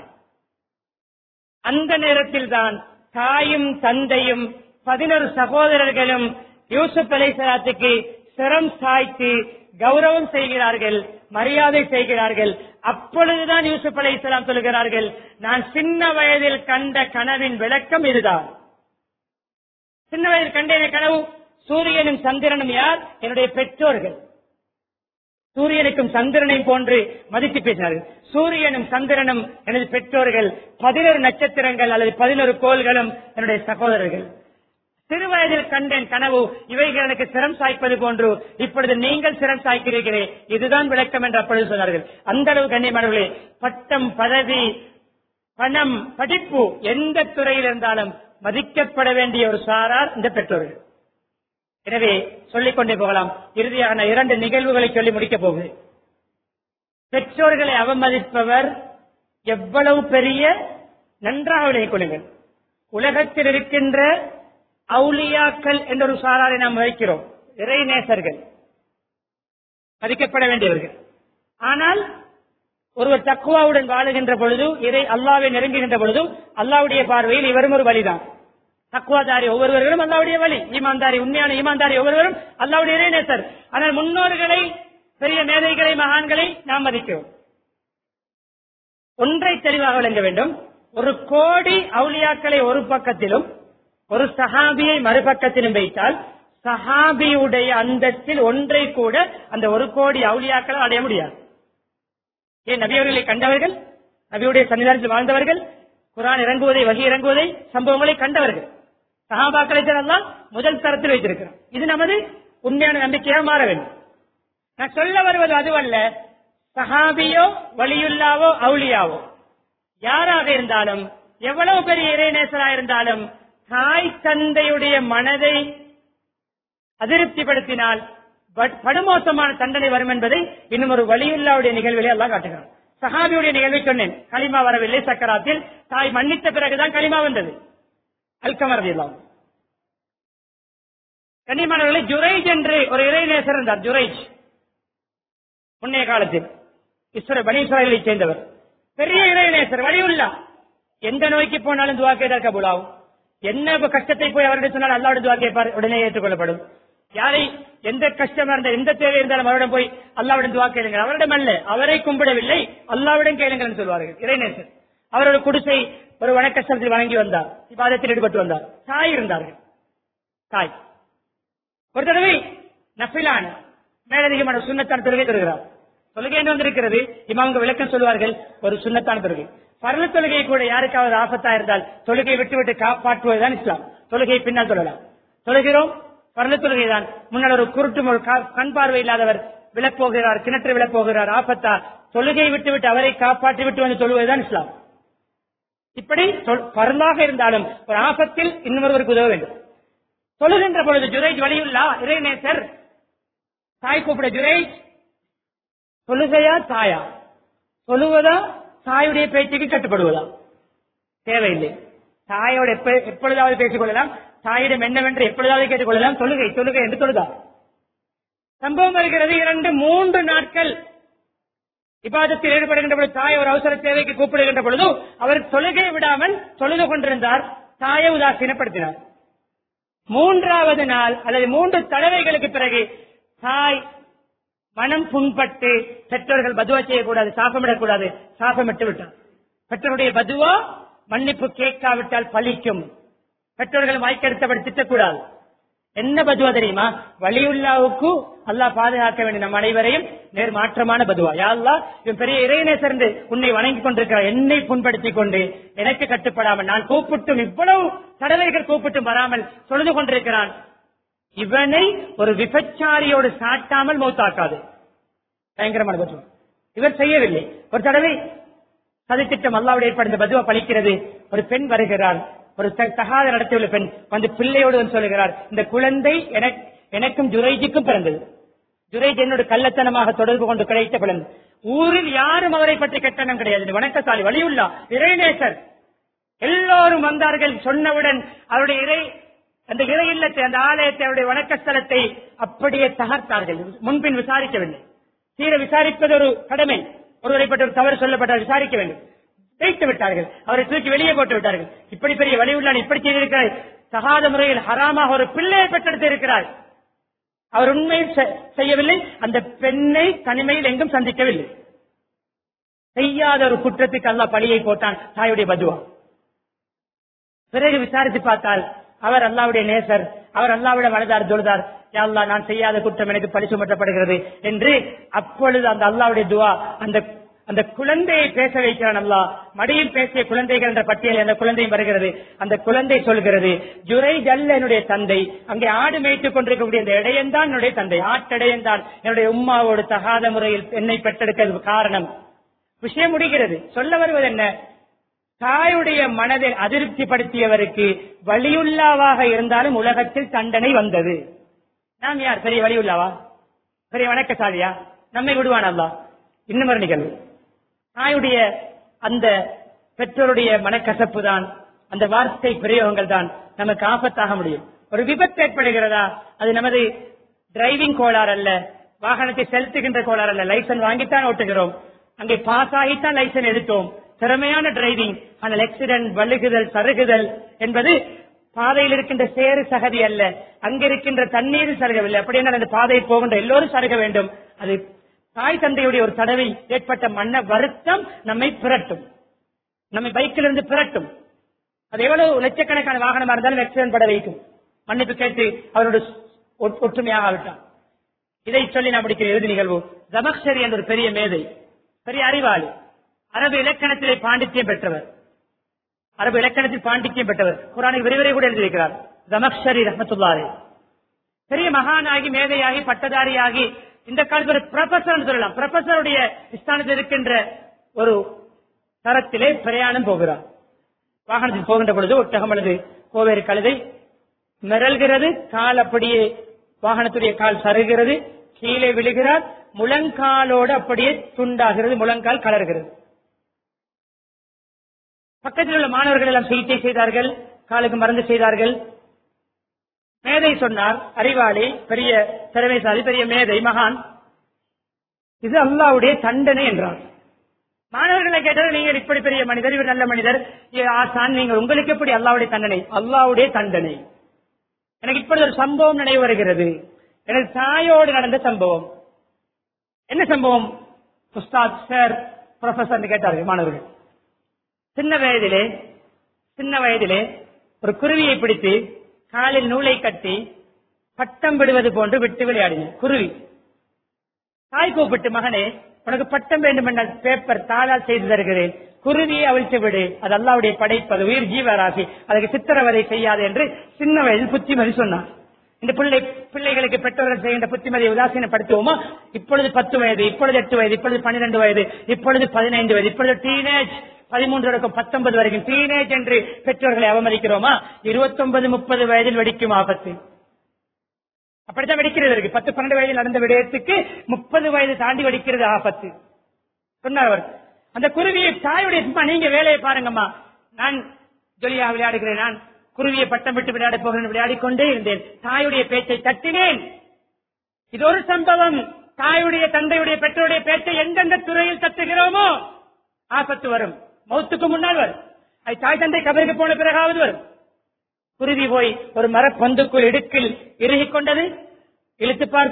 அந்த நேரத்தில் தான் தாயும் தந்தையும் பதினொரு சகோதரர்களும் யூசுப் அலைசலாத்துக்கு சிரம் சாய்த்து கௌரவம் செய்கிறார்கள் மரியாதை செய்கிறார்கள் அப்பொழுதுதான் யூசுப் அலை இஸ்லாம் சொல்கிறார்கள் நான் சின்ன வயதில் கண்ட கனவின் விளக்கம் இதுதான் சின்ன வயதில் கண்ட கனவு சூரியனும் சந்திரனும் யார் என்னுடைய பெற்றோர்கள் சூரியனுக்கும் சந்திரனையும் போன்று மதித்து பேசினார்கள் சூரியனும் சந்திரனும் எனது பெற்றோர்கள் பதினொரு நட்சத்திரங்கள் அல்லது பதினொரு கோள்களும் என்னுடைய சகோதரர்கள் சிறு வயதில் கண்டேன் கனவு இவைகள் எனக்கு சிரம் சாய்ப்பது போன்று இப்பொழுது நீங்கள் சிரம் சாய்க்கிறீர்களே இதுதான் விளக்கம் என்று அப்பொழுது சொன்னார்கள் அந்த அளவு கண்ணியமானவர்களே பட்டம் பதவி பணம் படிப்பு எந்த துறையில் இருந்தாலும் மதிக்கப்பட வேண்டிய ஒரு சாரார் இந்த பெற்றோர்கள் எனவே சொல்லிக் கொண்டே போகலாம் இறுதியாக நான் இரண்டு நிகழ்வுகளை சொல்லி முடிக்கப் போகிறேன் பெற்றோர்களை அவமதிப்பவர் எவ்வளவு பெரிய நன்றாக விளைவிக் கொள்ளுங்கள் உலகத்தில் இருக்கின்ற அவுலியாக்கள் என்ற ஒரு சாராரை நாம் வைக்கிறோம் இறைநேசர்கள் மதிக்கப்பட வேண்டியவர்கள் ஆனால் ஒருவர் தக்குவாவுடன் வாழுகின்ற பொழுது இறை அல்லாவை நெருங்குகின்ற பொழுதும் அல்லாவுடைய பார்வையில் இவரும் ஒரு வழிதான் தக்குவாதாரி ஒவ்வொருவர்களும் அல்லாவுடைய வழி ஈமான்தாரி உண்மையான ஈமான்தாரி ஒவ்வொருவரும் அல்லாவுடைய இறைநேசர் ஆனால் முன்னோர்களை பெரிய மேதைகளை மகான்களை நாம் மதிக்கிறோம் ஒன்றை தெளிவாக விளங்க வேண்டும் ஒரு கோடி அவுலியாக்களை ஒரு பக்கத்திலும் ஒரு சஹாபியை மறுபக்கத்திலும் வைத்தால் சஹாபியுடைய அந்தத்தில் ஒன்றை கூட அந்த ஒரு கோடி அவுலியாக்கள் அடைய முடியாது ஏன் நபி அவர்களை கண்டவர்கள் நபியுடைய சன்னிதானத்தில் வாழ்ந்தவர்கள் குரான் இறங்குவதை வகி இறங்குவதை சம்பவங்களை கண்டவர்கள் சஹாபாக்களை எல்லாம் முதல் தரத்தில் வைத்திருக்கிறோம் இது நமது உண்மையான நம்பிக்கையாக மாற வேண்டும் நான் சொல்ல வருவது அதுவல்ல சஹாபியோ வலியுல்லாவோ அவுலியாவோ யாராக இருந்தாலும் எவ்வளவு பெரிய இறைநேசராக இருந்தாலும் தாய் தந்தையுடைய மனதை அதிருப்திப்படுத்தினால் பட்- படுமோசமான தண்டனை வரும் என்பதை இன்னும் ஒரு வலியுல்லாவுடைய நிகழ்விலே எல்லாம் காட்டுகிறார் சஹாபியுடைய நிகழ்வை சொன்னேன் களிமா வரவில்லை சக்கராத்தில் தாய் மன்னித்த பிறகுதான் களிமா வந்தது அல்கமர் எல்லாம் கண்ணியமானவர்களை ஜுரைஜ் என்று ஒரு இறைநேசர் இருந்தார் ஜுரைஜ் முன்னைய காலத்தில் இஸ்வர பனீஸ்வரர்களை சேர்ந்தவர் பெரிய இறைநேசர் வழியுள்ளா எந்த நோய்க்கு போனாலும் துவா கேட்டால் கபூலாகும் என்ன இப்ப கஷ்டத்தை போய் அவரிடம் சொன்னால் அல்லாவுடைய துவா கேட்பார் உடனே ஏற்றுக்கொள்ளப்படும் யாரை எந்த கஷ்டமா இருந்த எந்த தேவை இருந்தாலும் அவரிடம் போய் அல்லாவிடம் துவா கேளுங்க அவரிடம் அல்ல அவரை கும்பிடவில்லை அல்லாவிடம் கேளுங்கள் என்று சொல்வார்கள் இறைநேசர் அவர் ஒரு குடிசை ஒரு வணக்கஸ்தலத்தில் வணங்கி வந்தார் விவாதத்தில் ஈடுபட்டு வந்தார் தாய் இருந்தார்கள் தாய் ஒரு தடவை நஃபிலான மேலதிகமான சுண்ணத்தான தொழுகை தருகிறார் தொழுகை என்று வந்திருக்கிறது இமாங்க விளக்கம் சொல்வார்கள் ஒரு சுண்ணத்தான தொழுகை பரல தொழுகை கூட யாருக்காவது ஆபத்தா இருந்தால் தொழுகை விட்டு விட்டு காப்பாற்றுவதுதான் இஸ்லாம் தொழுகை பின்னால் சொல்லலாம் தொழுகிறோம் பரல தொழுகை தான் முன்னால் ஒரு குருட்டும் ஒரு கா- கண் பார்வை இல்லாதவர் விழப்போகிறார் கிணற்று விழப்போகிறார் ஆபத்தா தொழுகை விட்டு விட்டு அவரை காப்பாற்றி விட்டு வந்து தொழுவதுதான் இஸ்லாம் இப்படி தொல்- பரலாக இருந்தாலும் ஒரு ஆபத்தில் இன்னொருவருக்கு உதவ வேண்டும் தொழுகின்ற பொழுது ஜுரைஜ் வழியுள்ளா இறைநேசர் தாய் கூப்பிட ஜுரைஜ் தொழுகையா தாயா தொழுவதா தாயுடைய பேச்சுக்கு கட்டுப்படுவதா தேவையில்லை தாயோட எப்ப எப்பொழுதாவது பேசிக் கொள்ளலாம் தாயிடம் என்னவென்று எப்பொழுதாவது கேட்டுக்கொள்ளலாம் தொழுகை தொழுகை என்று தொழுதா சம்பவம் வருகிறது இரண்டு மூன்று நாட்கள் விவாதத்தில் ஈடுபடுகின்ற பொழுது தாய் ஒரு அவசர தேவைக்கு கூப்பிடுகின்ற பொழுது அவர் தொழுகை விடாமல் தொழுது கொண்டிருந்தார் தாயை உதாசீனப்படுத்தினார் மூன்றாவது நாள் அல்லது மூன்று தடவைகளுக்கு பிறகு தாய் மனம் புண்பட்டு பெற்றோர்கள் பதுவா செய்யக்கூடாது சாபமிடக்கூடாது சாபமிட்டு விட்டார் பெற்றோருடைய பதுவா மன்னிப்பு கேட்காவிட்டால் பலிக்கும் பெற்றோர்கள் வாய்க்கெடுத்தபடி திட்டக்கூடாது என்ன பதுவா தெரியுமா வலியுல்லாவுக்கு அல்லாஹ் பாதுகாக்க வேண்டிய நம் அனைவரையும் நேர் மாற்றமான பதுவா யா அல்லாஹ் இவன் பெரிய இறைநேசர்ந்து உன்னை வணங்கி கொண்டிருக்கிறார் என்னை புண்படுத்திக் கொண்டு எனக்கு கட்டுப்படாமல் நான் கூப்பிட்டும் இவ்வளவு தடவைகள் கூப்பிட்டும் வராமல் தொழுது கொண்டிருக்கிறான் இவனை ஒரு விபச்சாரியோடு சாட்டாமல் மௌத்தாக்காது பயங்கரமான பதுவா இவர் செய்யவில்லை ஒரு தடவை சதித்திட்டம் அல்லாவுடைய ஏற்படுத்த பதுவா பலிக்கிறது ஒரு பெண் வருகிறார் ஒரு த- தகாத நடத்தியுள்ள பெண் வந்து பிள்ளையோடு வந்து சொல்லுகிறார் இந்த குழந்தை எனக்கு- எனக்கும் ஜுரைஜுக்கும் பிறந்தது ஜுரைஜ் என்னோட கள்ளத்தனமாக தொடர்பு கொண்டு கிடைத்த குழந்தை ஊரில் யாரும் அவரை பற்றி கெட்டனம் கிடையாது இந்த வணக்கசாலி வழியுள்ளா இறைநேசர் எல்லோரும் வந்தார்கள் சொன்னவுடன் அவருடைய இறை அந்த இறை இல்லத்தை அந்த ஆலயத்தை அவருடைய வணக்க ஸ்தலத்தை அப்படியே தகர்த்தார்கள் முன்பின் விசாரிக்கவில்லை சீர விசாரிப்பது ஒரு கடமை ஒருவரை பற்றி ஒரு தவறு சொல்லப்பட்டால் விசாரிக்க வேண்டும் வைத்து விட்டார்கள் அவரை தூக்கி வெளியே போட்டு விட்டார்கள் இப்படி பெரிய வழியுள்ளான் இப்படி செய்திருக்கிறார் தகாத முறையில் ஹராமாக ஒரு பிள்ளையை பெற்றெடுத்து இருக்கிறார் அவர் உண்மையில் செ- செய்யவில்லை அந்த பெண்ணை தனிமையில் எங்கும் சந்திக்கவில்லை செய்யாத ஒரு குற்றத்துக்கு அல்லாஹ் பழியை போட்டான் தாயுடைய பதுவா பிறகு விசாரித்து பார்த்தால் அவர் அல்லாவுடைய நேசர் அவர் அல்லாவிட மனதார் தொழுதார் யா அல்லாஹ் நான் செய்யாத குற்றம் எனக்கு பழி சுமத்தப்படுகிறது என்று அப்பொழுது அந்த அல்லாவுடைய துவா அந்த அந்த குழந்தையை பேச வைக்கிறான் அல்லாஹ் மடியில் பேசிய குழந்தைகள் என்ற பட்டியல் அந்த குழந்தையும் வருகிறது அந்த குழந்தை சொல்கிறது ஜுரை ஜல்ல என்னுடைய தந்தை அங்கே ஆடு மேய்த்துக் கொண்டிருக்கக்கூடிய அந்த இடையன்தான் என்னுடைய தந்தை ஆட்டடையன்தான் என்னுடைய உம்மாவோடு தகாத முறையில் என்னை பெற்றெடுக்கிறது காரணம் விஷயம் முடிகிறது சொல்ல வருவது என்ன தாயுடைய மனதை அதிருப்திப்படுத்தியவருக்கு வலியுள்ளாவாக இருந்தாலும் உலகத்தில் தண்டனை வந்தது நாம் யார் பெரிய வலியுள்ளாவா பெரிய வணக்கசாலியா நம்மை விடுவான் அல்லா இன்னும் ஒரு நிகழ்வு தாயுடைய அந்த பெற்றோருடைய மனக்கசப்பு தான் அந்த வார்த்தை பிரயோகங்கள் தான் நமக்கு ஆபத்தாக முடியும் ஒரு விபத்து ஏற்படுகிறதா அது நமது டிரைவிங் கோளாறு அல்ல வாகனத்தை செலுத்துகின்ற கோளாறு அல்ல லைசன்ஸ் வாங்கித்தான் ஓட்டுகிறோம் அங்கே பாஸ் ஆகித்தான் லைசன்ஸ் எடுத்தோம் திறமையான டிரைவிங் ஆனால் ஆக்சிடென்ட் வழுகுதல் சருகுதல் என்பது பாதையில் இருக்கின்ற சேறு சகதி அல்ல அங்க இருக்கின்ற தண்ணீர் சருகவில்லை அப்படியே அந்த பாதையில் போகின்ற எல்லோரும் சருக வேண்டும் அது தாய் தந்தையுடைய ஒரு தடவை ஏற்பட்ட மன்ன வருத்தம் நம்மை பிரட்டும் நம்மை பைக்கில் இருந்து பிரட்டும் அது எவ்வளவு லட்சக்கணக்கான வாகனமா இருந்தாலும் ஆக்சிடென்ட் பட வைக்கும் மன்னிப்பு கேட்டு அவரோட ஒ- ஒற்றுமையாக ஆகட்டும் இதை சொல்லி நான் முடிக்கிற இறுதி நிகழ்வு ஜமக்ஷரி என்ற ஒரு பெரிய மேதை பெரிய அறிவாளி அரபு இலக்கணத்திலே பாண்டித்யம் பெற்றவர் அரபு இலக்கணத்தில் பாண்டித்யம் பெற்றவர் குரானுக்கு விரிவுரை கூட எழுதியிருக்கிறார் ஜமக்ஷரி ரஹமத்துல்லாரே பெரிய மகானாகி மேதையாகி பட்டதாரியாகி இந்த காலத்தில் ஒரு ப்ரொஃபசர் சொல்லலாம் ப்ரொஃபசருடைய ஸ்தானத்தில் இருக்கின்ற ஒரு தரத்திலே பிரயாணம் போகிறார் வாகனத்தில் போகின்ற பொழுது ஒட்டகம் அல்லது கோவேறு கழுதை மிரள்கிறது கால் அப்படியே வாகனத்துடைய கால் சருகிறது கீழே விழுகிறார் முழங்காலோடு அப்படியே துண்டாகிறது முழங்கால் கலர்கிறது பக்கத்தில் உள்ள மாணவர்கள் எல்லாம் சிகிச்சை செய்தார்கள் காலுக்கு மருந்து செய்தார்கள் மேதை சொன்னார் அறிவாளி பெரிய திறமைசாலி பெரிய மேதை மகான் இது அல்லாவுடைய தண்டனை என்றார் மாணவர்களை கேட்டால் நீங்கள் இப்படி பெரிய மனிதர் இவர் நல்ல மனிதர் ஏ, ஆசான் நீங்கள் உங்களுக்கு எப்படி அல்லாவுடைய தண்டனை அல்லாவுடைய தண்டனை எனக்கு இப்பொழுது ஒரு சம்பவம் நினைவு வருகிறது எனக்கு தாயோடு நடந்த சம்பவம் என்ன சம்பவம் உஸ்தாத் சார் ப்ரொஃபசர் கேட்டார்கள் மாணவர்கள் சின்ன வயதிலே சின்ன வயதிலே ஒரு குருவியை பிடித்து காலில் நூலை கட்டி பட்டம் விடுவது போன்று விட்டு விளையாடினேன் குருவி தாய் கூப்பிட்டு மகனே உனக்கு பட்டம் வேண்டும் என்ற பேப்பர் தாளால் செய்து தருகிறேன் குருவியை அவிழ்த்து விடு அது அல்லாவுடைய படைப்பது உயிர் ஜீவராசி அதுக்கு சித்திரவதை செய்யாது என்று சின்ன வயதில் புத்திமதி சொன்னார் இந்த பிள்ளை பிள்ளைகளுக்கு பெற்றோர்கள் செய்கின்ற புத்திமதியை உதாசீனப்படுத்துவோமா இப்பொழுது பத்து வயது இப்பொழுது எட்டு வயது இப்பொழுது பன்னிரண்டு வயது இப்பொழுது பதினைந்து வயது இப்பொழுது டீனேஜ் பதிமூன்று வரைக்கும் பத்தொன்பது வரைக்கும் டீனேஜ் என்று பெற்றோர்களை அவமதிக்கிறோமா இருபத்தொன்பது முப்பது வயதில் வெடிக்கும் ஆபத்து அப்படித்தான் வெடிக்கிறது இருக்கு பத்து பன்னெண்டு வயதில் நடந்த விடயத்துக்கு முப்பது வயது தாண்டி வெடிக்கிறது ஆபத்து சொன்னார் அவர் அந்த குருவியை தாயுடைய சும்மா நீங்க வேலையை பாருங்கம்மா நான் ஜொலியா விளையாடுகிறேன் நான் குருவியை பட்டம் விட்டு விளையாட போகிறேன் விளையாடிக் கொண்டே இருந்தேன் தாயுடைய பேச்சை தட்டினேன் இது ஒரு சம்பவம் தாயுடைய தந்தையுடைய பெற்றோருடைய பேச்சை எந்தெந்த துறையில் தட்டுகிறோமோ ஆபத்து வரும் மௌத்துக்கு முன்னால் வரும் அது தாய் தந்தை கபருக்கு போன பிறகாவது வரும் குருவி போய் ஒரு மரப்பந்துக்குள் இடுக்கில் இறுகிக் கொண்டது இழுத்து பார்த்தேன்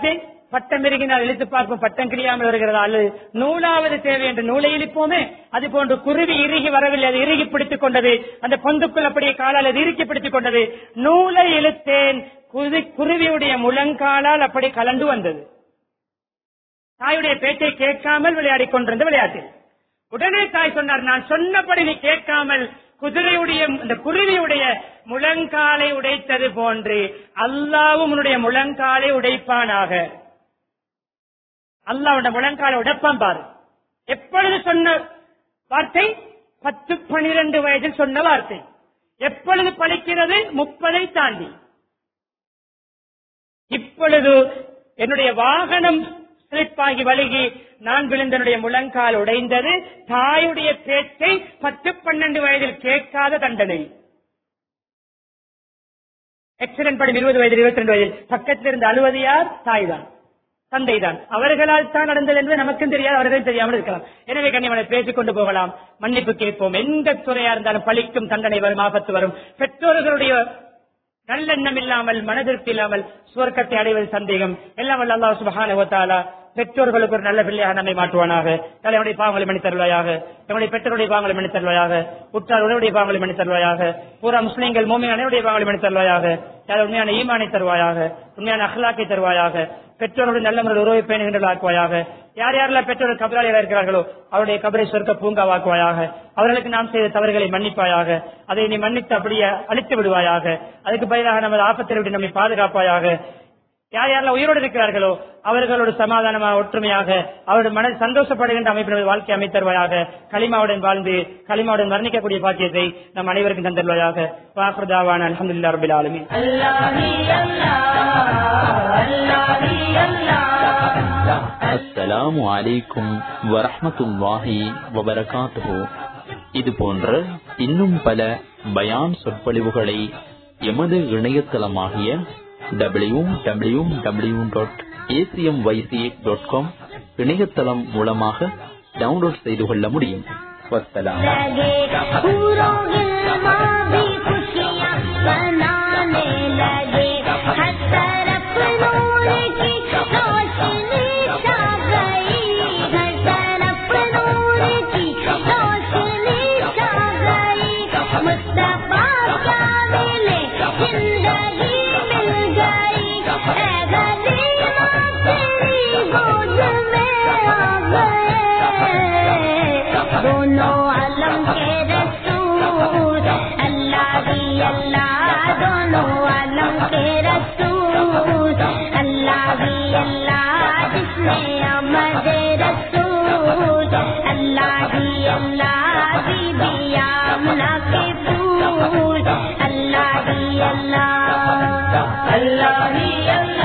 பட்டம் இறுகினால் இழுத்து பார்ப்போம் பட்டம் கிளியாமல் வருகிறதா அல்லது நூலாவது தேவை என்று நூலை இழுப்போமே அது போன்று குருவி இறுகி வரவில்லை அது இறுகி பிடித்துக் கொண்டது அந்த பொந்துக்குள் அப்படியே காலால் அது இறுக்கி பிடித்துக் கொண்டது நூலை இழுத்தேன் குருவி- குருவியுடைய முழங்காலால் அப்படி கலந்து வந்தது தாயுடைய பேச்சை கேட்காமல் விளையாடிக் கொண்டிருந்த விளையாட்டு உடனே தாய் சொன்னார் நான் சொன்னபடி நீ கேட்காமல் குதிரையுடைய இந்த குருவியுடைய முழங்காலை உடைத்தது போன்று அல்லாவும் உன்னுடைய முழங்காலை உடைப்பானாக அல்லாவுடைய முழங்காலை உடைப்பான் பாரு எப்பொழுது சொன்ன வார்த்தை பத்து பனிரெண்டு வயதில் சொன்ன வார்த்தை எப்பொழுது பழிக்கிறது முப்பதை தாண்டி இப்பொழுது என்னுடைய வாகனம் ஸ்லிப் ஆகி வழுகி நான் விழுந்தனுடைய முழங்கால் உடைந்தது தாயுடைய பேச்சை பத்து பன்னெண்டு வயதில் கேட்காத தண்டனை எக்ஸிடென்ட் படி இருபது வயதில் இருபத்தி ரெண்டு வயதில் பக்கத்தில் இருந்து அழுவது யார் தாய்தான் தந்தைதான் அவர்களால் தான் நடந்தது என்பது நமக்கும் தெரியாது அவர்களும் தெரியாமல் இருக்கலாம் எனவே கண்ணியமனை பேசிக் கொண்டு போகலாம் மன்னிப்பு கேட்போம் எந்த துறையா இருந்தாலும் பழிக்கும் தண்டனை வரும் ஆபத்து வரும் பெற்றோர்களுடைய நல்லெண்ணம் இல்லாமல் மனதிருப்தி இல்லாமல் சுவர்க்கத்தை அடைவது சந்தேகம் எல்லாம் வல்ல அல்லாஹ் சுபஹானஹு வ தஆலா பெற்றோர்களுக்கு ஒரு நல்ல பிள்ளையாக நம்மை மாற்றுவானாக தலைவனுடைய பாவங்களை மன்னித் தருவாயாக நம்முடைய பெற்றோருடைய பாவங்களை மன்னித் தருவாயாக உற்றார் உறவுடைய பாவங்களை மன்னித் தருவாயாக பூரா முஸ்லிம்கள் மோமின் அனைவருடைய பாவங்களை மன்னித் தருவாயாக யார் உண்மையான ஈமானை தருவாயாக உண்மையான அஹ்லாக்கை தருவாயாக பெற்றோருடைய நல்ல முறையில் உறவை பேணுகின்ற ஆக்குவாயாக யார் யாரெல்லாம் பெற்றோர் கபராளியாக இருக்கிறார்களோ அவருடைய கபரை சொர்க்க பூங்காவாக்குவாயாக அவர்களுக்கு நாம் செய்த தவறுகளை மன்னிப்பாயாக அதை நீ மன்னித்து அப்படியே அழித்து விடுவாயாக அதுக்கு பதிலாக நமது ஆபத்தை விட்டு நம்மை பாதுகாப்பாயாக யார் யாரெல்லாம் உயிரோடு இருக்கிறார்களோ அவர்களோடு சமாதானமாக ஒற்றுமையாக அவருடைய மன சந்தோஷப்படுகின்ற அமைப்பினர் வாழ்க்கை அமைத்தருவாயாக களிமாவுடன் வாழ்ந்து களிமாவுடன் வர்ணிக்கக்கூடிய பாக்கியத்தை நம் அனைவருக்கும் தந்தருவாயாக வாக்குதாவான அலமதுல்லா ரபில் ஆலமி அஸ்ஸலாமு அலைக்கும் வரஹ்மத்துல்லாஹி வபரகாத்துஹு இது போன்ற இன்னும் பல பயான் சொற்பொழிவுகளை எமது இணையதளமாகிய W W W dot ACM YC dot com இணையதளம் மூலமாக டவுன்லோட் செய்து கொள்ள முடியும் வஸ்ஸலாம் लगे पूरों गिलमा भी खुशियाँ मनाने लगे हर तरफ नूर की रोशनी छा गई हर तरफ नूर की रोशनी छा गई मुस्तफा क्या मिले जिंदगी मिल गई ऐ गरीबा तेरी गोद में आ गए दोनों आलम के रसूल अल्लाह ही अल्लाह दोनों आलम के रसूल अल्लाह ही अल्लाह जिसने अमद रसूल अल्लाह ही अल्लाह बीबी आमना के फूल अल्लाह ही अल्लाह अल्लाह ही अल्लाह